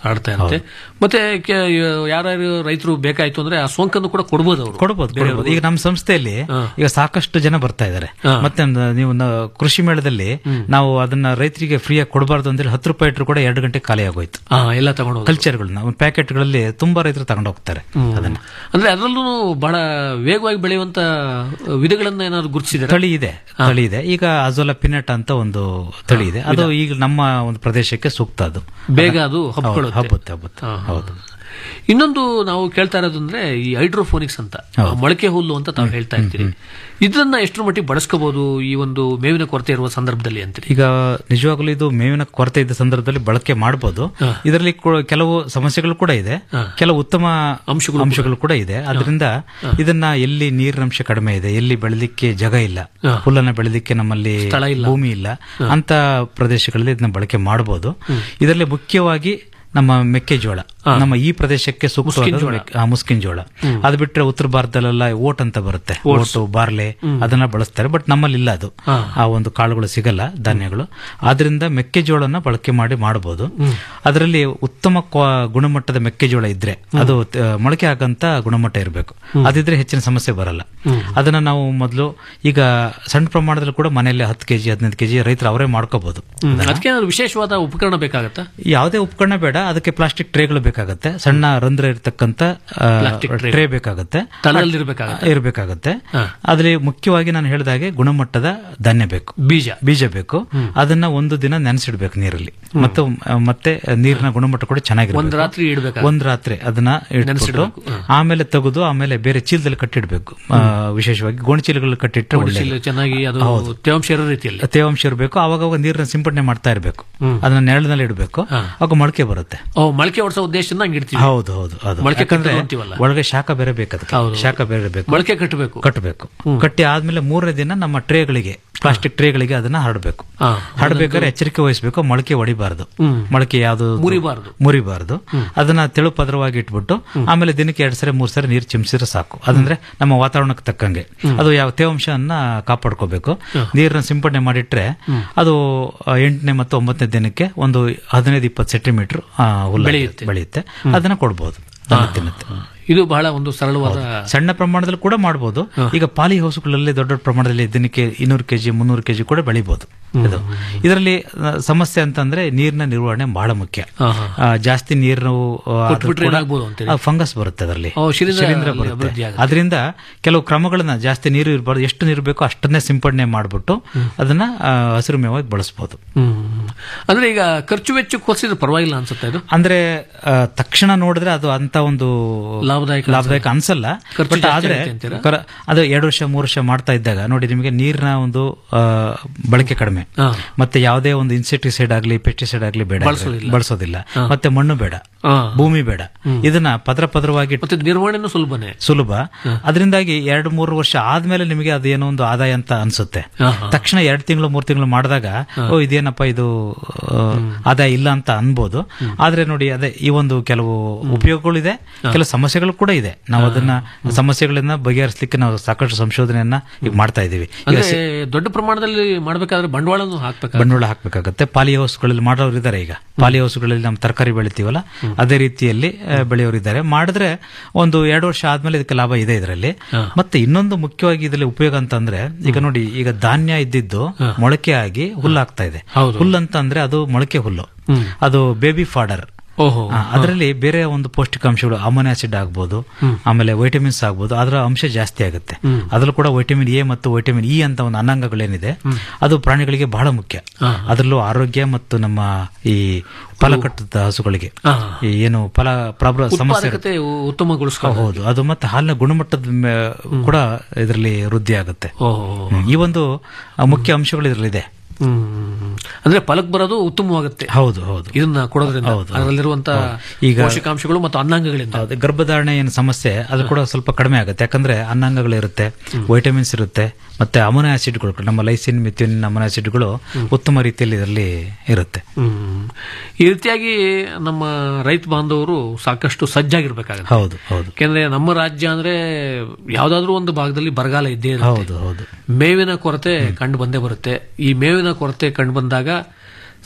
ಹರಡ್ತಾ ಇರುತ್ತೆ ಮತ್ತೆ ಕೆ- ಯಾರ್ಯಾರು ರೈತರು ಬೇಕಾಯ್ತು ಅಂದ್ರೆ ಆ ಸೋಂಕನ್ನು ಕೂಡ ಕೊಡ್ಬೋದು ಅವರು ಕೊಡ್ಬೋದು ಕೊಡ್ಬೋದು ಈಗ ನಮ್ಮ ಸಂಸ್ಥೆಯಲ್ಲಿ ಈಗ ಸಾಕಷ್ಟು ಜನ ಬರ್ತಾ ಇದ್ದಾರೆ ಮತ್ತೆ ನ- ನೀವು ನ- ಕೃಷಿ ಮೇಳದಲ್ಲಿ ನಾವು ಅದನ್ನ ರೈತರಿಗೆ ಫ್ರೀಯಾಗಿ ಕೊಡಬಾರ್ದು ಅಂದ್ರೆ ಹತ್ತು ರೂಪಾಯಿ ಇಟ್ಟರು ಕೂಡ ಎರಡು ಗಂಟೆ ಖಾಲಿ ಆಗೋಯ್ತು ಹಾ ಎಲ್ಲ ತಗೊಂಡು ಹೋದ್ರು. ಕಲ್ಚರ್ಗಳನ್ನ ಒಂದು ಪ್ಯಾಕೆಟ್ಗಳಲ್ಲಿ ತುಂಬಾ ರೈತರು ತಗೊಂಡು ಹೋಗ್ತಾರೆ ಅದನ್ನ ಅಂದ್ರೆ ಅದರಲ್ಲೂ ಬಹಳ ವೇಗವಾಗಿ ಬೆಳೆಯುವಂತ ವಿಧಗಳನ್ನ ಏನಾದ್ರು ಗುರುತಿಸಿದ್ರೆ ತಳಿ ಇದೆ ತಳಿ ಇದೆ ಈಗ ಅಜೋಲಾ ಪಿನಟ್ ಅಂತ ಒಂದು ತಳಿ ಇದೆ ಅದು ಈಗ ನಮ್ಮ ಒಂದು ಪ್ರದೇಶಕ್ಕೆ ಸೂಕ್ತ ಅದು ಬೇಗ ಅದು ಹೌದು, ಹಬ್ಕೊಳ್ಳುತ್ತೆ. ಹಬ್ಬುತ್ತೆ ಹಬ್ಬುತ್ತೆ ಹಾ, ಹಾ. ಹೌದು ಇನ್ನೊಂದು ನಾವು ಕೇಳ್ತಾ ಇರೋದಂದ್ರೆ ಈ ಹೈಡ್ರೋಫೋನಿಕ್ಸ್ ಅಂತ ಮೊಳಕೆ ಹುಲ್ಲು ಅಂತ ತಾವು ಹೇಳ್ತಾ ಇರ್ತೀರಿ ಇದನ್ನ ಎಷ್ಟರ ಮಟ್ಟಿಗೆ ಬಳಸ್ಕೋಬಹುದು ಈ ಒಂದು ಮೇವಿನ ಕೊರತೆ ಇರುವ ಸಂದರ್ಭದಲ್ಲಿ ಅಂತೀರಿ ಈಗ ನಿಜವಾಗ್ಲೂ ಇದು ಮೇವಿನ ಕೊರತೆ ಇದ್ದ ಸಂದರ್ಭದಲ್ಲಿ ಬಳಕೆ ಮಾಡಬಹುದು ಇದರಲ್ಲಿ ಕೂ- ಕೆಲವು ಸಮಸ್ಯೆಗಳು ಕೂಡ ಇದೆ ಕೆಲವು ಉತ್ತಮ ಅಂಶಗಳು ಅಂಶಗಳು ಕೂಡ ಇದೆ ಅದರಿಂದ ಇದನ್ನ ಎಲ್ಲಿ ನೀರಿನ ಅಂಶ ಕಡಿಮೆ ಇದೆ ಎಲ್ಲಿ ಬೆಳೆಲಿಕ್ಕೆ ಜಾಗ ಇಲ್ಲ ಹುಲ್ಲನ್ನ ಬೆಳೆಲಿಕ್ಕೆ ನಮ್ಮಲ್ಲಿ ಸ್ಥಳ ಇಲ್ಲ. ಭೂಮಿ ಇಲ್ಲ ಅಂತ ಪ್ರದೇಶಗಳಲ್ಲಿ ಇದನ್ನ ಬಳಕೆ ಮಾಡಬಹುದು ಇದರಲ್ಲಿ ಮುಖ್ಯವಾಗಿ ನಮ್ಮ ಮೆಕ್ಕೆಜೋಳ ನಮ್ಮ ಈ ಪ್ರದೇಶಕ್ಕೆ ಸೂಕ್ತವಾದ ಮೆಕ್ಕೆ- ಆ, ಮುಸ್ಕಿನ್ ಜೋಳ ಅದು ಬಿಟ್ರೆ ಉತ್ತರ ಭಾರತದಲ್ಲೆಲ್ಲ ಓಟ್ ಅಂತ ಬರುತ್ತೆ ಓಟು ಬಾರ್ಲೆ ಅದನ್ನ ಬಳಸ್ತಾರೆ ಬಟ್ ನಮ್ಮಲ್ಲಿ ಇಲ್ಲ ಅದು ಆ ಒಂದು ಕಾಳುಗಳು ಸಿಗಲ್ಲ ಧಾನ್ಯಗಳು ಆದ್ರಿಂದ ಮೆಕ್ಕೆಜೋಳನ ಬಳಕೆ ಮಾಡಿ ಮಾಡಬಹುದು ಅದರಲ್ಲಿ ಉತ್ತಮ ಕ್ವಾ- ಗುಣಮಟ್ಟದ ಮೆಕ್ಕೆಜೋಳ ಇದ್ರೆ ಅದು ತ- ಮೊಳಕೆ ಆಗಂತ ಗುಣಮಟ್ಟ ಇರಬೇಕು ಅದಿದ್ರೆ ಹೆಚ್ಚಿನ ಸಮಸ್ಯೆ ಬರಲ್ಲ ಅದನ್ನ ನಾವು ಮೊದಲು ಈಗ ಸಣ್ಣ ಪ್ರಮಾಣದಲ್ಲಿ ಕೂಡ ಮನೆಯಲ್ಲಿ ಹತ್ತು ಕೆಜಿ ಹದಿನೈದು ಕೆಜಿ ರೈತರು ಅವರೇ ಮಾಡ್ಕೋಬಹುದು ಅದಕ್ಕೆ ಏನಾದ್ರು ವಿಶೇಷವಾದ ಉಪಕರಣ ಬೇಕಾಗತ್ತಾ ಯಾವುದೇ ಉಪಕರಣ ಬೇಡ ಅದಕ್ಕೆ ಪ್ಲಾಸ್ಟಿಕ್ ಟ್ರೇಗಳು ಬೇಕಾಗುತ್ತೆ ಸಣ್ಣ ರಂಧ್ರ ಇರತಕ್ಕಂತ Plastic tray. ಟ್ರೇ ಬೇಕಾಗುತ್ತೆ ತಳದಲ್ಲಿರ್ಬೇಕಾಗತ್ತೆ. ಇರಬೇಕಾಗುತ್ತೆ ಅದ್ರಲ್ಲಿ ಮುಖ್ಯವಾಗಿ ನಾನು ಹೇಳಿದಾಗೆ ಗುಣಮಟ್ಟದ ಧಾನ್ಯ ಬೇಕು ಬೀಜ ಬೀಜ ಬೇಕು ಅದನ್ನ ಒಂದು ದಿನ ನೆನೆಸಿಡ್ಬೇಕು ನೀರಲ್ಲಿ ಮತ್ತು ಮತ್ತೆ ನೀರಿನ ಗುಣಮಟ್ಟ ಕೂಡ ಚೆನ್ನಾಗಿರ್ಬೇಕು ಒಂದ್ ರಾತ್ರಿ ಇಡ್ಬೇಕಾಗುತ್ತೆ. ಒಂದ್ ರಾತ್ರಿ ಅದನ್ನ ಇಟ್ಬಿಟ್ಟು ನೆನೆಸಿಡ್ಬೇಕು. ಹ. ಆಮೇಲೆ ತೆಗೆದು ಆಮೇಲೆ ಬೇರೆ ಚೀಲದಲ್ಲಿ ಕಟ್ಟಿಡ್ಬೇಕು ಆ, ವಿಶೇಷವಾಗಿ ಗೋಣಿ ಚೀಲಗಳಲ್ಲಿ ಕಟ್ಟಿಟ್ರೆ ಗೋಣಿ ಚೀಲ ಒಳ್ಳೆಯದು. ಚೆನ್ನಾಗಿ ಅದು ಹೌದು. ತೇವಾಂಶ ಇರೋ ರೀತಿಯಲ್ಲಿ ತೇವಾಂಶ ಇರಬೇಕು ಅವಾಗ ಅವಾಗ ನೀರನ್ನ ಸಿಂಪಡಣೆ ಮಾಡ್ತಾ ಇರಬೇಕು ಅದನ್ನ ನೆರಳಿನಲ್ಲಿ ಇಡಬೇಕು ಅವಾಗ ಮೊಳಕೆ ಬರುತ್ತೆ ಓ ಮೊಳಕೆ ಹೊಡ್ಸೋ ಉದ್ದೇಶದಿಂದ ಹಂಗಿಡ್ತೀವಿ ಹೌದು ಹೌದು ಅದು ಮೊಳಕೆ ಯಾಕಂದ್ರೆ ಕಟ್ಟೋದು ಅಂತೀವಲ್ಲ. ಒಳಗೆ ಶಾಖ ಬೇರೆ ಬೇಕು ಅದಕ್ಕೆ ಹೌದು. ಶಾಖ ಬೇರೆ ಬೇಕು ಮೊಳಕೆ ಕಟ್ಟಬೇಕು ಕಟ್ಟಬೇಕು ಕಟ್ಟಿ ಆದ್ಮೇಲೆ ಮೂರನೇ ದಿನ ನಮ್ಮ ಟ್ರೇಗಳಿಗೆ ಪ್ಲಾಸ್ಟಿಕ್ ಟ್ರೇಗಳಿಗೆ ಅದನ್ನ ಹರಡಬೇಕು ಹಾ. ಹರಡ್ಬೇಕಾದ್ರೆ ಎಚ್ಚರಿಕೆ ವಹಿಸಬೇಕು ಮೊಳಕೆ ಹೊಡಿಬಾರ್ದು ಹ್ಮ್. ಮೊಳಕೆ ಯಾವ್ದು ಮುರಿಬಾರ್ದು. ಮುರಿಬಾರ್ದು ಅದನ್ನ ತೆಳು ಪದರವಾಗಿ ಇಟ್ಬಿಟ್ಟು ಆಮೇಲೆ ದಿನಕ್ಕೆ ಎರಡ್ ಸರಿ ಮೂರ್ ಸರಿ ನೀರು ಚಿಮ್ಸಿದ್ರೆ ಸಾಕು ಅದಂದ್ರೆ ನಮ್ಮ ವಾತಾವರಣಕ್ಕೆ ತಕ್ಕಂಗೆ ಅದು ಯಾವ ತೇವಾಂಶವನ್ನ ಕಾಪಾಡ್ಕೋಬೇಕು ನೀರನ್ನ ಸಿಂಪಡಣೆ ಮಾಡಿಟ್ರೆ ಅದು ಆ, ಎಂಟನೇ ಮತ್ತು ಒಂಬತ್ತನೇ ದಿನಕ್ಕೆ ಒಂದು ಹದಿನೈದು ಇಪ್ಪತ್ತು ಸೆಂಟಿಮೀಟರ್ ಹುಲ್ಲು ಬೆಳೆಯುತ್ತೆ. ಬೆಳೆಯುತ್ತೆ ಅದನ್ನ ಕೊಡ್ಬೋದು ದನ ತಿನ್ನುತ್ತೆ ಇದು ಬಹಳ ಒಂದು ಸರಳವಾದ ಸಣ್ಣ ಪ್ರಮಾಣದಲ್ಲಿ ಕೂಡ ಮಾಡಬಹುದು ಈಗ ಪಾಲಿ ಹೌಸ್ಗಳಲ್ಲಿ ದೊಡ್ಡ ದೊಡ್ಡ ಪ್ರಮಾಣದಲ್ಲಿ ದಿನಕ್ಕೆ ಇನ್ನೂರು ಕೆಜಿ ಮುನ್ನೂರು ಕೆಜಿ ಕೂಡ ಬೆಳಿಬಹುದು ಇದು ಇದರಲ್ಲಿ ಆ, ಸಮಸ್ಯೆ ಅಂತಂದ್ರೆ ನೀರಿನ ನಿರ್ವಹಣೆ ಬಹಳ ಮುಖ್ಯ ಹಾ, ಹಾ. ಆ, ಜಾಸ್ತಿ ನೀರು ಕೊಟ್ಬಿಟ್ರೆ ಏನಾಗ್ಬೋದು ಅಂತೀರಿ? ಫಂಗಸ್ ಬರುತ್ತೆ ಅದರಲ್ಲಿ ಓ, ಶಿಲೀಂಧ್ರ ಶಿಲೀಂಧ್ರ ಅಲ್ಲಿ ಬರುತ್ತೆ ಅಭಿವೃದ್ಧಿ ಆಗುತ್ತೆ. ಅದರಿಂದ ಕೆಲವು ಕ್ರಮಗಳನ್ನ ಜಾಸ್ತಿ ನೀರು ಇರಬಾರ್ದು ಎಷ್ಟು ನೀರು ಬೇಕೋ ಅಷ್ಟನ್ನೇ ಸಿಂಪಡಣೆ ಮಾಡ್ಬಿಟ್ಟು ಅದನ್ನ ಆ, ಹಸಿರು ಮೇವಾಗಿ ಬಳಸಬಹುದು ಹ್ಮ್ ಅಂದ್ರೆ ಈಗ ಖರ್ಚು ವೆಚ್ಚ ಕೊಸಿದ್ರೆ ಪರವಾಗಿಲ್ಲ ಅನ್ಸುತ್ತೆ ಇದು ಅಂದ್ರೆ ಆ, ತಕ್ಷಣ ನೋಡಿದ್ರೆ ಅದು ಅಂತ ಒಂದು ಲಾಭದಾಯಕ ಲಾಭದಾಯಕ ಅನ್ಸಲ್ಲ ಖರ್ಚು ಬಟ್ ಜಾಸ್ತಿ ಆದ್ರೆ ಆಗುತ್ತೆ ಅಂತೀರಾ? ಕರ- ಅದು ಎರಡು ವರ್ಷ ಮೂರು ವರ್ಷ ಮಾಡ್ತಾ ಇದ್ದಾಗ ನೋಡಿ ನಿಮಗೆ ನೀರಿನ ಒಂದು ಆ, ಬಳಕೆ ಕಡಿಮೆ ಹಾ. ಮತ್ತೆ ಯಾವುದೇ ಒಂದು ಇನ್ಸೆಕ್ಟಿಸೈಡ್ ಆಗ್ಲಿ ಪೆಸ್ಟಿಸೈಡ್ ಆಗ್ಲಿ ಬೇಡ ಬಳಸೋದಿಲ್ಲ. ಬಳಸೋದಿಲ್ಲ ಹಾ. ಮತ್ತೆ ಮಣ್ಣು ಬೇಡ ಹಾ. ಭೂಮಿ ಬೇಡ ಇದನ್ನ ಪದರ ಪದರವಾಗಿ ಮತ್ತೆ ನಿರ್ವಹಣೆನೂ ಸುಲಭನೇ ಸುಲಭ ಅದರಿಂದಾಗಿ ಎರಡು ಮೂರು ವರ್ಷ ಆದ್ಮೇಲೆ ನಿಮಗೆ ಅದೇನೋ ಒಂದು ಆದಾಯ ಅಂತ ಅನ್ಸುತ್ತೆ ಹಾ, ಹಾ. ತಕ್ಷಣ ಎರಡು ತಿಂಗಳು ಮೂರು ತಿಂಗಳು ಮಾಡಿದಾಗ ಓ ಇದೇನಪ್ಪ ಇದು ಆ, ಆದಾಯ ಇಲ್ಲ ಅಂತ ಅನ್ಬೋದು ಆದ್ರೆ ನೋಡಿ ಅದೇ ಈ ಒಂದು ಕೆಲವು ಉಪಯೋಗಗಳಿದೆ ಕೆಲವು ಸಮಸ್ಯೆಗಳು ಕೂಡ ಇದೆ ನಾವು ಅದನ್ನ ಸಮಸ್ಯೆಗಳನ್ನ ಬಗೆಹರಿಸಲಿಕ್ಕೆ ನಾವು ಸಾಕಷ್ಟು ಸಂಶೋಧನೆಯನ್ನ ಈಗ ಮಾಡ್ತಾ ಇದೀವಿ ಈಗ ಅಂದ್ರೆ ಸಿ- ದೊಡ್ಡ ಪ್ರಮಾಣದಲ್ಲಿ ಮಾಡ್ಬೇಕಾದ್ರೆ ಬಂಡವಾಳನು ಹಾಕ್ಬೇಕು ಬಂಡವಾಳ ಹಾಕ್ಬೇಕಾಗತ್ತೆ ಪಾಲಿ ಹೌಸ್ಗಳಲ್ಲಿ ಮಾಡೋರು ಇದ್ದಾರೆ ಈಗ ಪಾಲಿ ಹೌಸ್ಗಳಲ್ಲಿ ನಮ್ಮ ತರಕಾರಿ ಬೆಳಿತೀವಲ್ಲ ಅದೇ ರೀತಿಯಲ್ಲಿ ಆ, ಬೆಳೆಯೋರು ಇದ್ದಾರೆ ಮಾಡಿದ್ರೆ ಒಂದು ಎರಡು ವರ್ಷ ಆದ್ಮೇಲೆ ಇದಕ್ಕೆ ಲಾಭ ಇದೆ ಇದರಲ್ಲಿ ಮತ್ತೆ ಇನ್ನೊಂದು ಮುಖ್ಯವಾಗಿ ಇದರಲ್ಲಿ ಉಪಯೋಗ ಅಂತಂದ್ರೆ ಈಗ ನೋಡಿ ಈಗ ಧಾನ್ಯ ಇದ್ದಿದ್ದು ಮೊಳಕೆ ಆಗಿ ಹುಲ್ಲಾಗ್ತಾ ಇದೆ ಹುಲ್ಲು ಅಂತ ಅಂದ್ರೆ ಅದು ಮೊಳಕೆ ಹುಲ್ಲು ಅದು ಬೇಬಿ ಫಾಡರ್ ಓಹೋ ಅದರಲ್ಲಿ ಬೇರೆ ಒಂದು ಪೌಷ್ಟಿಕಾಂಶಗಳು ಅಮೋನಿಯಾ ಆಸಿಡ್ ಆಗ್ಬೋದು ಆಮೇಲೆ ವೈಟಮಿನ್ಸ್ ಆಗ್ಬೋದು ಅದರ ಅಂಶ ಜಾಸ್ತಿ ಆಗುತ್ತೆ ಅದರಲ್ಲೂ ಕೂಡ ವೈಟಮಿನ್ ಎ ಮತ್ತು ವೈಟಮಿನ್ ಇ ಅಂತ ಒಂದು ಅನ್ನಾಂಗಗಳೇನಿದೆ ಅದು ಪ್ರಾಣಿಗಳಿಗೆ ಬಹಳ ಮುಖ್ಯ ಅದರಲ್ಲೂ ಆರೋಗ್ಯ ಮತ್ತು ನಮ್ಮ ಈ ಫಲಕಟ್ಟದ ಹಸುಗಳಿಗೆ ಈ ಏನು ಫಲ ಪ್ರಾಬ್ಲಮ್ ಸಮಸ್ಯೆ ಇರುತ್ತೆ. ಉತ್ಪಾದಕತೆ ಉತ್ತಮಗೊಳಿಸ್ಕೊ ಹೌದು ಅದು ಮತ್ತೆ ಹಾಲಿನ ಗುಣಮಟ್ಟದ ಮೇ- ಕೂಡ ಇದರಲ್ಲಿ ವೃದ್ಧಿ ಆಗುತ್ತೆ ಹ್ಮ್. ಈ ಒಂದು ಆ, ಮುಖ್ಯ ಅಂಶಗಳು ಇದರಲ್ಲಿದೆ ಹ್ಮ್ ಅಂದ್ರೆ ಫಲಕ್ ಬರೋದು ಉತ್ತಮವಾಗುತ್ತೆ ಹೌದು ಹೌದು ಇದನ್ನ ಕೊಡೋದ್ರಿಂದ ಹೌದು, ಹೌದು. ಅದರಲ್ಲಿರುವಂತ ಈಗ- ಪೋಷಕಾಂಶಗಳು ಮತ್ತು ಅನ್ನಾಂಗಗಳಿಂದ ಹೌದು, ಗರ್ಭಧಾರಣೆ ಏನು ಸಮಸ್ಯೆ ಅದು ಕೂಡ ಸ್ವಲ್ಪ ಕಡಿಮೆ ಆಗುತ್ತೆ ಯಾಕಂದ್ರೆ ಅನ್ನಾಂಗಗಳಿರುತ್ತೆ ವೈಟಮಿನ್ಸ್ ಇರುತ್ತೆ ಮತ್ತೆ ಅಮೋನೋ ಆಸಿಡ್ಗಳು ನಮ್ಮ ಲೈಸಿನ್ ಮಿಥಿನ್ ಅಮೋನೋ ಆಸಿಡ್ಗಳು ಉತ್ತಮ ರೀತಿಯಲ್ಲಿ ಇದರಲ್ಲಿ ಇರುತ್ತೆ ಹ್ಮ್ ಈ ರೀತಿಯಾಗಿ ನಮ್ಮ ರೈತ ಬಾಂಧವರು ಸಾಕಷ್ಟು ಸಜ್ಜಾಗಿರ್ಬೇಕಾಗುತ್ತೆ ಹೌದು ಹೌದು ಯಾಕೆಂದ್ರೆ ನಮ್ಮ ರಾಜ್ಯ ಅಂದ್ರೆ ಯಾವ್ದಾದ್ರೂ ಒಂದು ಭಾಗದಲ್ಲಿ ಬರಗಾಲ ಇದ್ದೇ ಇರುತ್ತೆ ಹೌದು ಹೌದು ಮೇವಿನ ಕೊರತೆ ಕಂಡು ಬಂದೇ ಬರುತ್ತೆ ಈ ಮೇವಿನ ಕೊರತೆ ಕಂಡು ಬಂದಾಗ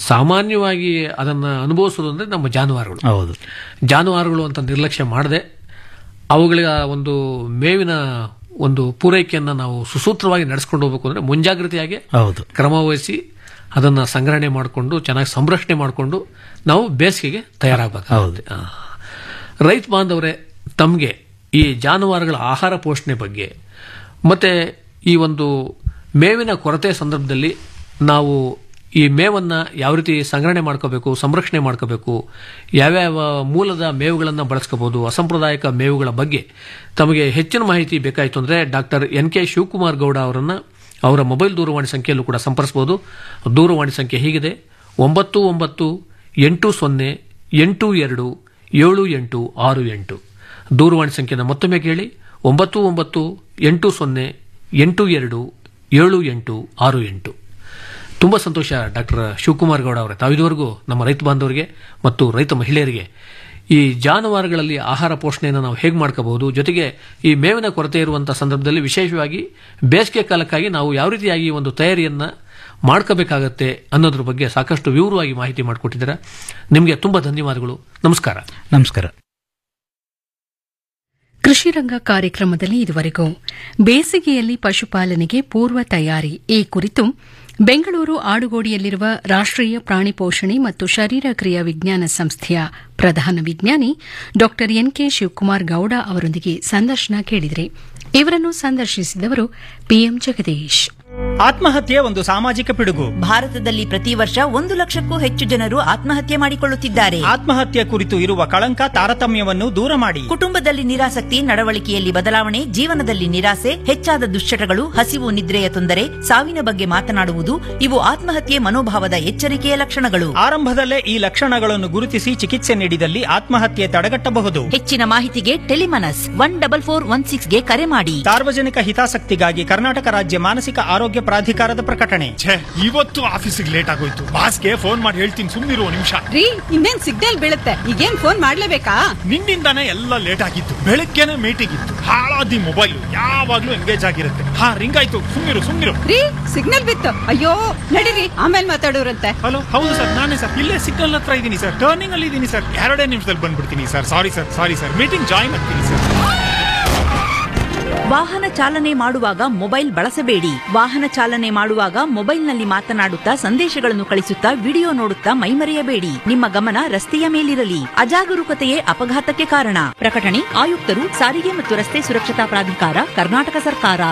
ಸಾಮಾನ್ಯವಾಗಿ ಅದನ್ನ ಅನುಭವಿಸೋದು ಅಂದ್ರೆ ನಮ್ಮ ಜಾನುವಾರುಗಳು ಹೌದು ಜಾನುವಾರುಗಳು ಅಂತ ನಿರ್ಲಕ್ಷ್ಯ ಮಾಡದೆ ಅವುಗಳ ಒಂದು ಮೇವಿನ ಒಂದು ಪೂರೈಕೆಯನ್ನು ನಾವು ಸುಸೂತ್ರವಾಗಿ ನಡೆಸ್ಕೊಂಡು ಹೋಗ್ಬೇಕು ಅಂದ್ರೆ ಮುಂಜಾಗ್ರತೆಯಾಗಿ ಹೌದು ಕ್ರಮ ವಹಿಸಿ ಅದನ್ನ ಸಂಗ್ರಹಣೆ ಮಾಡಿಕೊಂಡು ಚೆನ್ನಾಗಿ ಸಂರಕ್ಷಣೆ ಮಾಡಿಕೊಂಡು ನಾವು ಬೇಸಿಗೆಗೆ ತಯಾರಾಗಬೇಕಾಗುತ್ತೆ ಆ. ರೈತ ಬಾಂಧವರೇ ತಮಗೆ ಈ ಜಾನುವಾರುಗಳ ಆಹಾರ ಪೋಷಣೆ ಬಗ್ಗೆ ಮತ್ತೆ ಈ ಒಂದು ಮೇವಿನ ಕೊರತೆ ಸಂದರ್ಭದಲ್ಲಿ ನಾವು ಈ ಮೇವನ್ನ ಯಾವ ರೀತಿ ಸಂಗ್ರಹಣೆ ಮಾಡ್ಕೋಬೇಕು ಸಂರಕ್ಷಣೆ ಮಾಡ್ಕೋಬೇಕು ಯಾವ್ಯಾವ ಮೂಲದ ಮೇವುಗಳನ್ನು ಬಳಸ್ಕೋಬಹುದು ಅಸಾಂಪ್ರದಾಯಿಕ ಮೇವುಗಳ ಬಗ್ಗೆ ತಮಗೆ ಹೆಚ್ಚಿನ ಮಾಹಿತಿ ಬೇಕಾಯಿತು ಅಂದರೆ doctor N K Shivakumar Gowda ಅವರನ್ನು ಅವರ ಮೊಬೈಲ್ ದೂರವಾಣಿ ಸಂಖ್ಯೆಯಲ್ಲೂ ಕೂಡ ಸಂಪರ್ಸ್ಬೋದು ದೂರವಾಣಿ ಸಂಖ್ಯೆ ಹೀಗಿದೆ ಒಂಬತ್ತು ಒಂಬತ್ತು ಎಂಟು ಸೊನ್ನೆ ಎಂಟು ಎರಡು ಏಳು ಎಂಟು ಆರು ಎಂಟು ದೂರವಾಣಿ ಸಂಖ್ಯೆನ ಮತ್ತೊಮ್ಮೆ ಕೇಳಿ ಒಂಬತ್ತು ಒಂಬತ್ತು ಎಂಟು ಸೊನ್ನೆ ಎಂಟು ಎರಡು ಏಳು ಎಂಟು ಆರು ಎಂಟು ತುಂಬ ಸಂತೋಷ ಡಾಕ್ಟರ್ ಶಿವಕುಮಾರ್ ಗೌಡ ಅವರೇ ತಾವಿದುವರೆಗೂ ನಮ್ಮ ರೈತ ಬಾಂಧವರಿಗೆ ಮತ್ತು ರೈತ ಮಹಿಳೆಯರಿಗೆ ಈ ಜಾನುವಾರುಗಳಲ್ಲಿ ಆಹಾರ ಪೋಷಣೆಯನ್ನು ನಾವು ಹೇಗೆ ಮಾಡ್ಕೋಬಹುದು ಜೊತೆಗೆ ಈ ಮೇವಿನ ಕೊರತೆ ಇರುವಂತಹ ಸಂದರ್ಭದಲ್ಲಿ ವಿಶೇಷವಾಗಿ ಬೇಸಿಗೆ ಕಾಲಕ್ಕಾಗಿ ನಾವು ಯಾವ ರೀತಿಯಾಗಿ ಈ ಒಂದು ತಯಾರಿಯನ್ನ ಮಾಡ್ಕೋಬೇಕಾಗತ್ತೆ ಅನ್ನೋದ್ರ ಬಗ್ಗೆ ಸಾಕಷ್ಟು ವಿವರವಾಗಿ ಮಾಹಿತಿ ಮಾಡಿಕೊಟ್ಟಿದ್ದೀರಾ ನಿಮಗೆ ತುಂಬ ಧನ್ಯವಾದಗಳು ನಮಸ್ಕಾರ ನಮಸ್ಕಾರ ಕೃಷಿ ರಂಗ ಕಾರ್ಯಕ್ರಮದಲ್ಲಿ ಇದುವರೆಗೂ ಬೇಸಿಗೆಯಲ್ಲಿ ಪಶುಪಾಲನೆಗೆ ಪೂರ್ವ ತಯಾರಿ ಈ ಕುರಿತು ಬೆಂಗಳೂರು ಆಡುಗೋಡಿಯಲ್ಲಿರುವ ರಾಷ್ಟ್ರೀಯ ಪ್ರಾಣಿ ಪೋಷಣೆ ಮತ್ತು ಶರೀರ ಕ್ರಿಯಾ ವಿಜ್ಞಾನ ಸಂಸ್ಥೆಯ ಪ್ರಧಾನ ವಿಜ್ಞಾನಿ ಡಾ ಎನ್ಕೆ ಶಿವಕುಮಾರ್ ಗೌಡ ಅವರೊಂದಿಗೆ ಸಂದರ್ಶನ ಕೇಳಿದರೆ ಇವರನ್ನು ಸಂದರ್ಶಿಸಿದವರು ಪಿಎಂ ಜಗದೀಶ್ ಆತ್ಮಹತ್ಯೆ ಒಂದು ಸಾಮಾಜಿಕ ಪಿಡುಗು ಭಾರತದಲ್ಲಿ ಪ್ರತಿ ವರ್ಷ ಒಂದು ಲಕ್ಷಕ್ಕೂ ಹೆಚ್ಚು ಜನರು ಆತ್ಮಹತ್ಯೆ ಮಾಡಿಕೊಳ್ಳುತ್ತಿದ್ದಾರೆ ಆತ್ಮಹತ್ಯೆ ಕುರಿತು ಇರುವ ಕಳಂಕ ತಾರತಮ್ಯವನ್ನು ದೂರ ಮಾಡಿ ಕುಟುಂಬದಲ್ಲಿ ನಿರಾಸಕ್ತಿ ನಡವಳಿಕೆಯಲ್ಲಿ ಬದಲಾವಣೆ ಜೀವನದಲ್ಲಿ ನಿರಾಸೆ ಹೆಚ್ಚಾದ ದುಶ್ಚಟಗಳು ಹಸಿವು ನಿದ್ರೆಯ ತೊಂದರೆ ಸಾವಿನ ಬಗ್ಗೆ ಮಾತನಾಡುವುದು ಇವು ಆತ್ಮಹತ್ಯೆ ಮನೋಭಾವದ ಎಚ್ಚರಿಕೆಯ ಲಕ್ಷಣಗಳು ಆರಂಭದಲ್ಲೇ ಈ ಲಕ್ಷಣಗಳನ್ನು ಗುರುತಿಸಿ ಚಿಕಿತ್ಸೆ ನೀಡಿದಲ್ಲಿ ಆತ್ಮಹತ್ಯೆ ತಡೆಗಟ್ಟಬಹುದು ಹೆಚ್ಚಿನ ಮಾಹಿತಿಗೆ Telemanas one double four one ಸಿಕ್ಸ್ಗೆ ಕರೆ ಮಾಡಿ ಸಾರ್ವಜನಿಕ ಹಿತಾಸಕ್ತಿಗಾಗಿ ಕರ್ನಾಟಕ ರಾಜ್ಯ ಮಾನಸಿಕ ಆರೋಗ್ಯ ಪ್ರಾಧಿಕಾರದ ಪ್ರಕಟಣೆ ಇವತ್ತು ಆಫೀಸಿಗೆ ಲೇಟ್ ಆಗೋಯ್ತು ಬಾಸ್ಗೆ ಫೋನ್ ಮಾಡಿ ಹೇಳ್ತೀನಿ ಸುಮ್ಮನಿರುವ ನಿಮಿಷ ರೀ ಇನ್ನೇನ್ ಸಿಗ್ನಲ್ ಬೀಳುತ್ತೆ ಈಗೇನ್ ಫೋನ್ ಮಾಡ್ಲೇಬೇಕಾ ನಿನ್ನಿಂದಾನೇ ಎಲ್ಲ ಲೇಟ್ ಆಗಿತ್ತು ಬೆಳಗ್ಗೆನೆ ಮೀಟಿಂಗ್ ಇತ್ತು ಹಾಳಾದಿ ಮೊಬೈಲ್ ಯಾವಾಗ್ಲೂ ಎಂಗೇಜ್ ಆಗಿರುತ್ತೆ ಹಾ ರಿಂಗ್ ಆಯ್ತು ಸುಮ್ಮನಿರು ಸುಮ್ಮನಿರು ರೀ ಸಿಗ್ನಲ್ ಬಿತ್ತು ಅಯ್ಯೋ ನಡೀರಿ ಆಮೇಲೆ ಮಾತಾಡೋರಂತೆ ಹಲೋ ಹೌದು ಸರ್ ನಾನೇ ಸರ್ ಇಲ್ಲೇ ಸಿಗ್ನಲ್ ಹತ್ರ ಇದ್ದೀನಿ ಸರ್ ಟರ್ನಿಂಗ್ ಅಲ್ಲಿ ಇದ್ದೀನಿ ಸರ್ ಎರಡೇ ನಿಮಿಷದಲ್ಲಿ ಬಂದ್ಬಿಡ್ತೀನಿ sir sorry sir sorry sir meeting join ಆಗ್ತೀನಿ ಸರ್ ವಾಹನ ಚಾಲನೆ ಮಾಡುವಾಗ ಮೊಬೈಲ್ ಬಳಸಬೇಡಿ ವಾಹನ ಚಾಲನೆ ಮಾಡುವಾಗ ಮೊಬೈಲ್ನಲ್ಲಿ ಮಾತನಾಡುತ್ತಾ ಸಂದೇಶಗಳನ್ನು ಕಳಿಸುತ್ತಾ ವಿಡಿಯೋ ನೋಡುತ್ತಾ ಮೈಮರೆಯಬೇಡಿ ನಿಮ್ಮ ಗಮನ ರಸ್ತೆಯ ಮೇಲಿರಲಿ ಅಜಾಗರೂಕತೆಯೇ ಅಪಘಾತಕ್ಕೆ ಕಾರಣ ಪ್ರಕಟಣೆ ಆಯುಕ್ತರು ಸಾರಿಗೆ ಮತ್ತು ರಸ್ತೆ ಸುರಕ್ಷತಾ ಪ್ರಾಧಿಕಾರ ಕರ್ನಾಟಕ ಸರ್ಕಾರ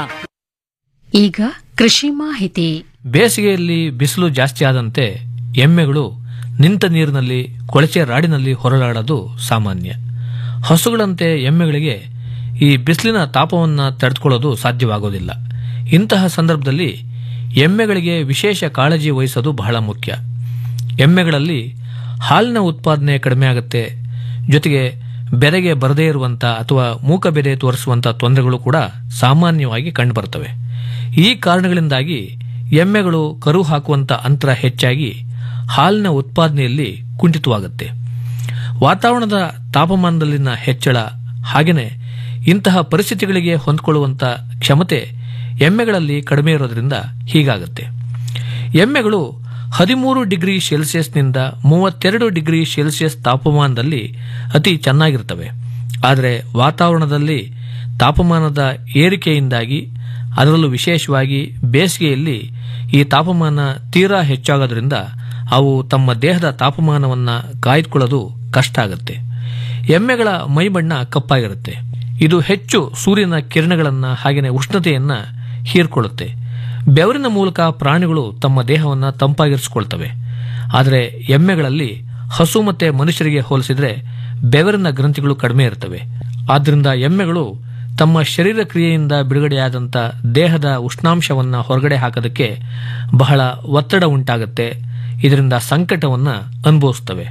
ಈಗ ಕೃಷಿ ಮಾಹಿತಿ ಬೇಸಿಗೆಯಲ್ಲಿ ಬಿಸಿಲು ಜಾಸ್ತಿ ಆದಂತೆ ಎಮ್ಮೆಗಳು ನಿಂತ ನೀರಿನಲ್ಲಿ ಕೊಳಚೆ ರಾಡಿನಲ್ಲಿ ಹೊರಳಾಡೋದು ಸಾಮಾನ್ಯ ಹಸುಗಳಂತೆ ಎಮ್ಮೆಗಳಿಗೆ ಈ ಬಿಸಿಲಿನ ತಾಪವನ್ನು ತಡೆದುಕೊಳ್ಳೋದು ಸಾಧ್ಯವಾಗೋದಿಲ್ಲ ಇಂತಹ ಸಂದರ್ಭದಲ್ಲಿ ಎಮ್ಮೆಗಳಿಗೆ ವಿಶೇಷ ಕಾಳಜಿ ವಹಿಸೋದು ಬಹಳ ಮುಖ್ಯ ಎಮ್ಮೆಗಳಲ್ಲಿ ಹಾಲಿನ ಉತ್ಪಾದನೆ ಕಡಿಮೆ ಆಗುತ್ತೆ ಜೊತೆಗೆ ಬೆರೆಗೆ ಬರದೇ ಇರುವಂಥ ಅಥವಾ ಮೂಕ ಬೆರೆ ತೋರಿಸುವಂಥ ತೊಂದರೆಗಳು ಕೂಡ ಸಾಮಾನ್ಯವಾಗಿ ಕಂಡುಬರ್ತವೆ ಈ ಕಾರಣಗಳಿಂದಾಗಿ ಎಮ್ಮೆಗಳು ಕರು ಹಾಕುವಂಥ ಅಂತರ ಹೆಚ್ಚಾಗಿ ಹಾಲಿನ ಉತ್ಪಾದನೆಯಲ್ಲಿ ಕುಂಠಿತವಾಗುತ್ತೆ ವಾತಾವರಣದ ತಾಪಮಾನದಲ್ಲಿನ ಹೆಚ್ಚಳ ಹಾಗೆಯೇ ಇಂತಹ ಪರಿಸ್ಥಿತಿಗಳಿಗೆ ಹೊಂದಿಕೊಳ್ಳುವಂಥ ಕ್ಷಮತೆ ಎಮ್ಮೆಗಳಲ್ಲಿ ಕಡಿಮೆ ಇರೋದ್ರಿಂದ ಹೀಗಾಗುತ್ತೆ ಎಮ್ಮೆಗಳು ಹದಿಮೂರು ಡಿಗ್ರಿ ಸೆಲ್ಸಿಯಸ್ನಿಂದ ಮೂವತ್ತೆರಡು ಡಿಗ್ರಿ ಸೆಲ್ಸಿಯಸ್ ತಾಪಮಾನದಲ್ಲಿ ಅತಿ ಚೆನ್ನಾಗಿರ್ತವೆ ಆದರೆ ವಾತಾವರಣದಲ್ಲಿ ತಾಪಮಾನದ ಏರಿಕೆಯಿಂದಾಗಿ ಅದರಲ್ಲೂ ವಿಶೇಷವಾಗಿ ಬೇಸಿಗೆಯಲ್ಲಿ ಈ ತಾಪಮಾನ ತೀರಾ ಹೆಚ್ಚಾಗೋದ್ರಿಂದ ಅವು ತಮ್ಮ ದೇಹದ ತಾಪಮಾನವನ್ನು ಕಾಯ್ದುಕೊಳ್ಳೋದು ಕಷ್ಟ ಆಗುತ್ತೆ ಎಮ್ಮೆಗಳ ಮೈಬಣ್ಣ ಕಪ್ಪಾಗಿರುತ್ತೆ ಇದು ಹೆಚ್ಚು ಸೂರ್ಯನ ಕಿರಣಗಳನ್ನು ಹಾಗೆಯೇ ಉಷ್ಣತೆಯನ್ನು ಹೀರ್ಕೊಳ್ಳುತ್ತೆ ಬೆವರಿನ ಮೂಲಕ ಪ್ರಾಣಿಗಳು ತಮ್ಮ ದೇಹವನ್ನು ತಂಪಾಗಿರಿಸಿಕೊಳ್ತವೆ ಆದರೆ ಎಮ್ಮೆಗಳಲ್ಲಿ ಹಸು ಮತ್ತು ಮನುಷ್ಯರಿಗೆ ಹೋಲಿಸಿದರೆ ಬೆವರಿನ ಗ್ರಂಥಿಗಳು ಕಡಿಮೆ ಇರ್ತವೆ ಆದ್ದರಿಂದ ಎಮ್ಮೆಗಳು ತಮ್ಮ ಶರೀರ ಕ್ರಿಯೆಯಿಂದ ಬಿಡುಗಡೆಯಾದಂಥ ದೇಹದ ಉಷ್ಣಾಂಶವನ್ನು ಹೊರಗಡೆ ಹಾಕೋದಕ್ಕೆ ಬಹಳ ಒತ್ತಡ ಉಂಟಾಗುತ್ತೆ ಇದರಿಂದ ಸಂಕಟವನ್ನು ಅನುಭವಿಸ್ತವೆ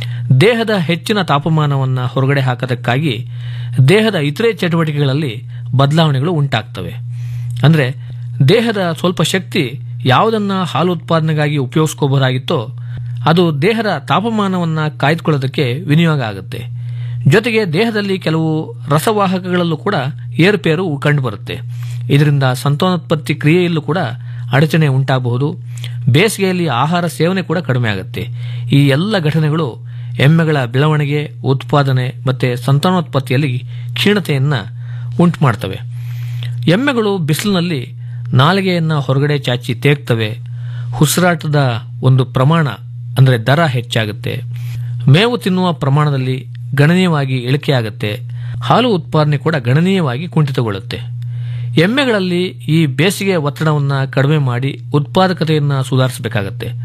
ದೇಹದ ಹೆಚ್ಚಿನ ತಾಪಮಾನವನ್ನು ಹೊರಗಡೆ ಹಾಕೋದಕ್ಕಾಗಿ ದೇಹದ ಇತರೆ ಚಟುವಟಿಕೆಗಳಲ್ಲಿ ಬದಲಾವಣೆಗಳು ಉಂಟಾಗ್ತವೆ ಅಂದರೆ ದೇಹದ ಸ್ವಲ್ಪ ಶಕ್ತಿ ಯಾವುದನ್ನು ಹಾಲು ಉತ್ಪಾದನೆಗಾಗಿ ಉಪಯೋಗಿಸ್ಕೋಬಹುದಾಗಿತ್ತೋ ಅದು ದೇಹದ ತಾಪಮಾನವನ್ನು ಕಾಯ್ದುಕೊಳ್ಳೋದಕ್ಕೆ ವಿನಿಯೋಗ ಆಗುತ್ತೆ ಜೊತೆಗೆ ದೇಹದಲ್ಲಿ ಕೆಲವು ರಸವಾಹಕಗಳಲ್ಲೂ ಕೂಡ ಏರುಪೇರು ಕಂಡುಬರುತ್ತೆ ಇದರಿಂದ ಸಂತಾನೋತ್ಪತ್ತಿ ಕ್ರಿಯೆಯಲ್ಲೂ ಕೂಡ ಅಡಚಣೆ ಉಂಟಾಗಬಹುದು ಬೇಸಿಗೆಯಲ್ಲಿ ಆಹಾರ ಸೇವನೆ ಕೂಡ ಕಡಿಮೆ ಆಗುತ್ತೆ ಈ ಎಲ್ಲ ಘಟನೆಗಳು ಎಮ್ಮೆಗಳ ಬೆಳವಣಿಗೆ ಉತ್ಪಾದನೆ ಮತ್ತು ಸಂತಾನೋತ್ಪತ್ತಿಯಲ್ಲಿ ಕ್ಷೀಣತೆಯನ್ನು ಉಂಟು ಮಾಡ್ತವೆ ಎಮ್ಮೆಗಳು ಬಿಸಿಲಿನಲ್ಲಿ ನಾಲಿಗೆಯನ್ನು ಹೊರಗಡೆ ಚಾಚಿ ತೇಗ್ತವೆ ಉಸಿರಾಟದ ಒಂದು ಪ್ರಮಾಣ ಅಂದರೆ ದರ ಹೆಚ್ಚಾಗುತ್ತೆ ಮೇವು ತಿನ್ನುವ ಪ್ರಮಾಣದಲ್ಲಿ ಗಣನೀಯವಾಗಿ ಇಳಿಕೆಯಾಗುತ್ತೆ ಹಾಲು ಉತ್ಪಾದನೆ ಕೂಡ ಗಣನೀಯವಾಗಿ ಕುಂಠಿತಗೊಳ್ಳುತ್ತೆ ಎಮ್ಮೆಗಳಲ್ಲಿ ಈ ಬೇಸಿಗೆ ಒತ್ತಡವನ್ನು ಕಡಿಮೆ ಮಾಡಿ ಉತ್ಪಾದಕತೆಯನ್ನು ಸುಧಾರಿಸಬೇಕಾಗತ್ತೆ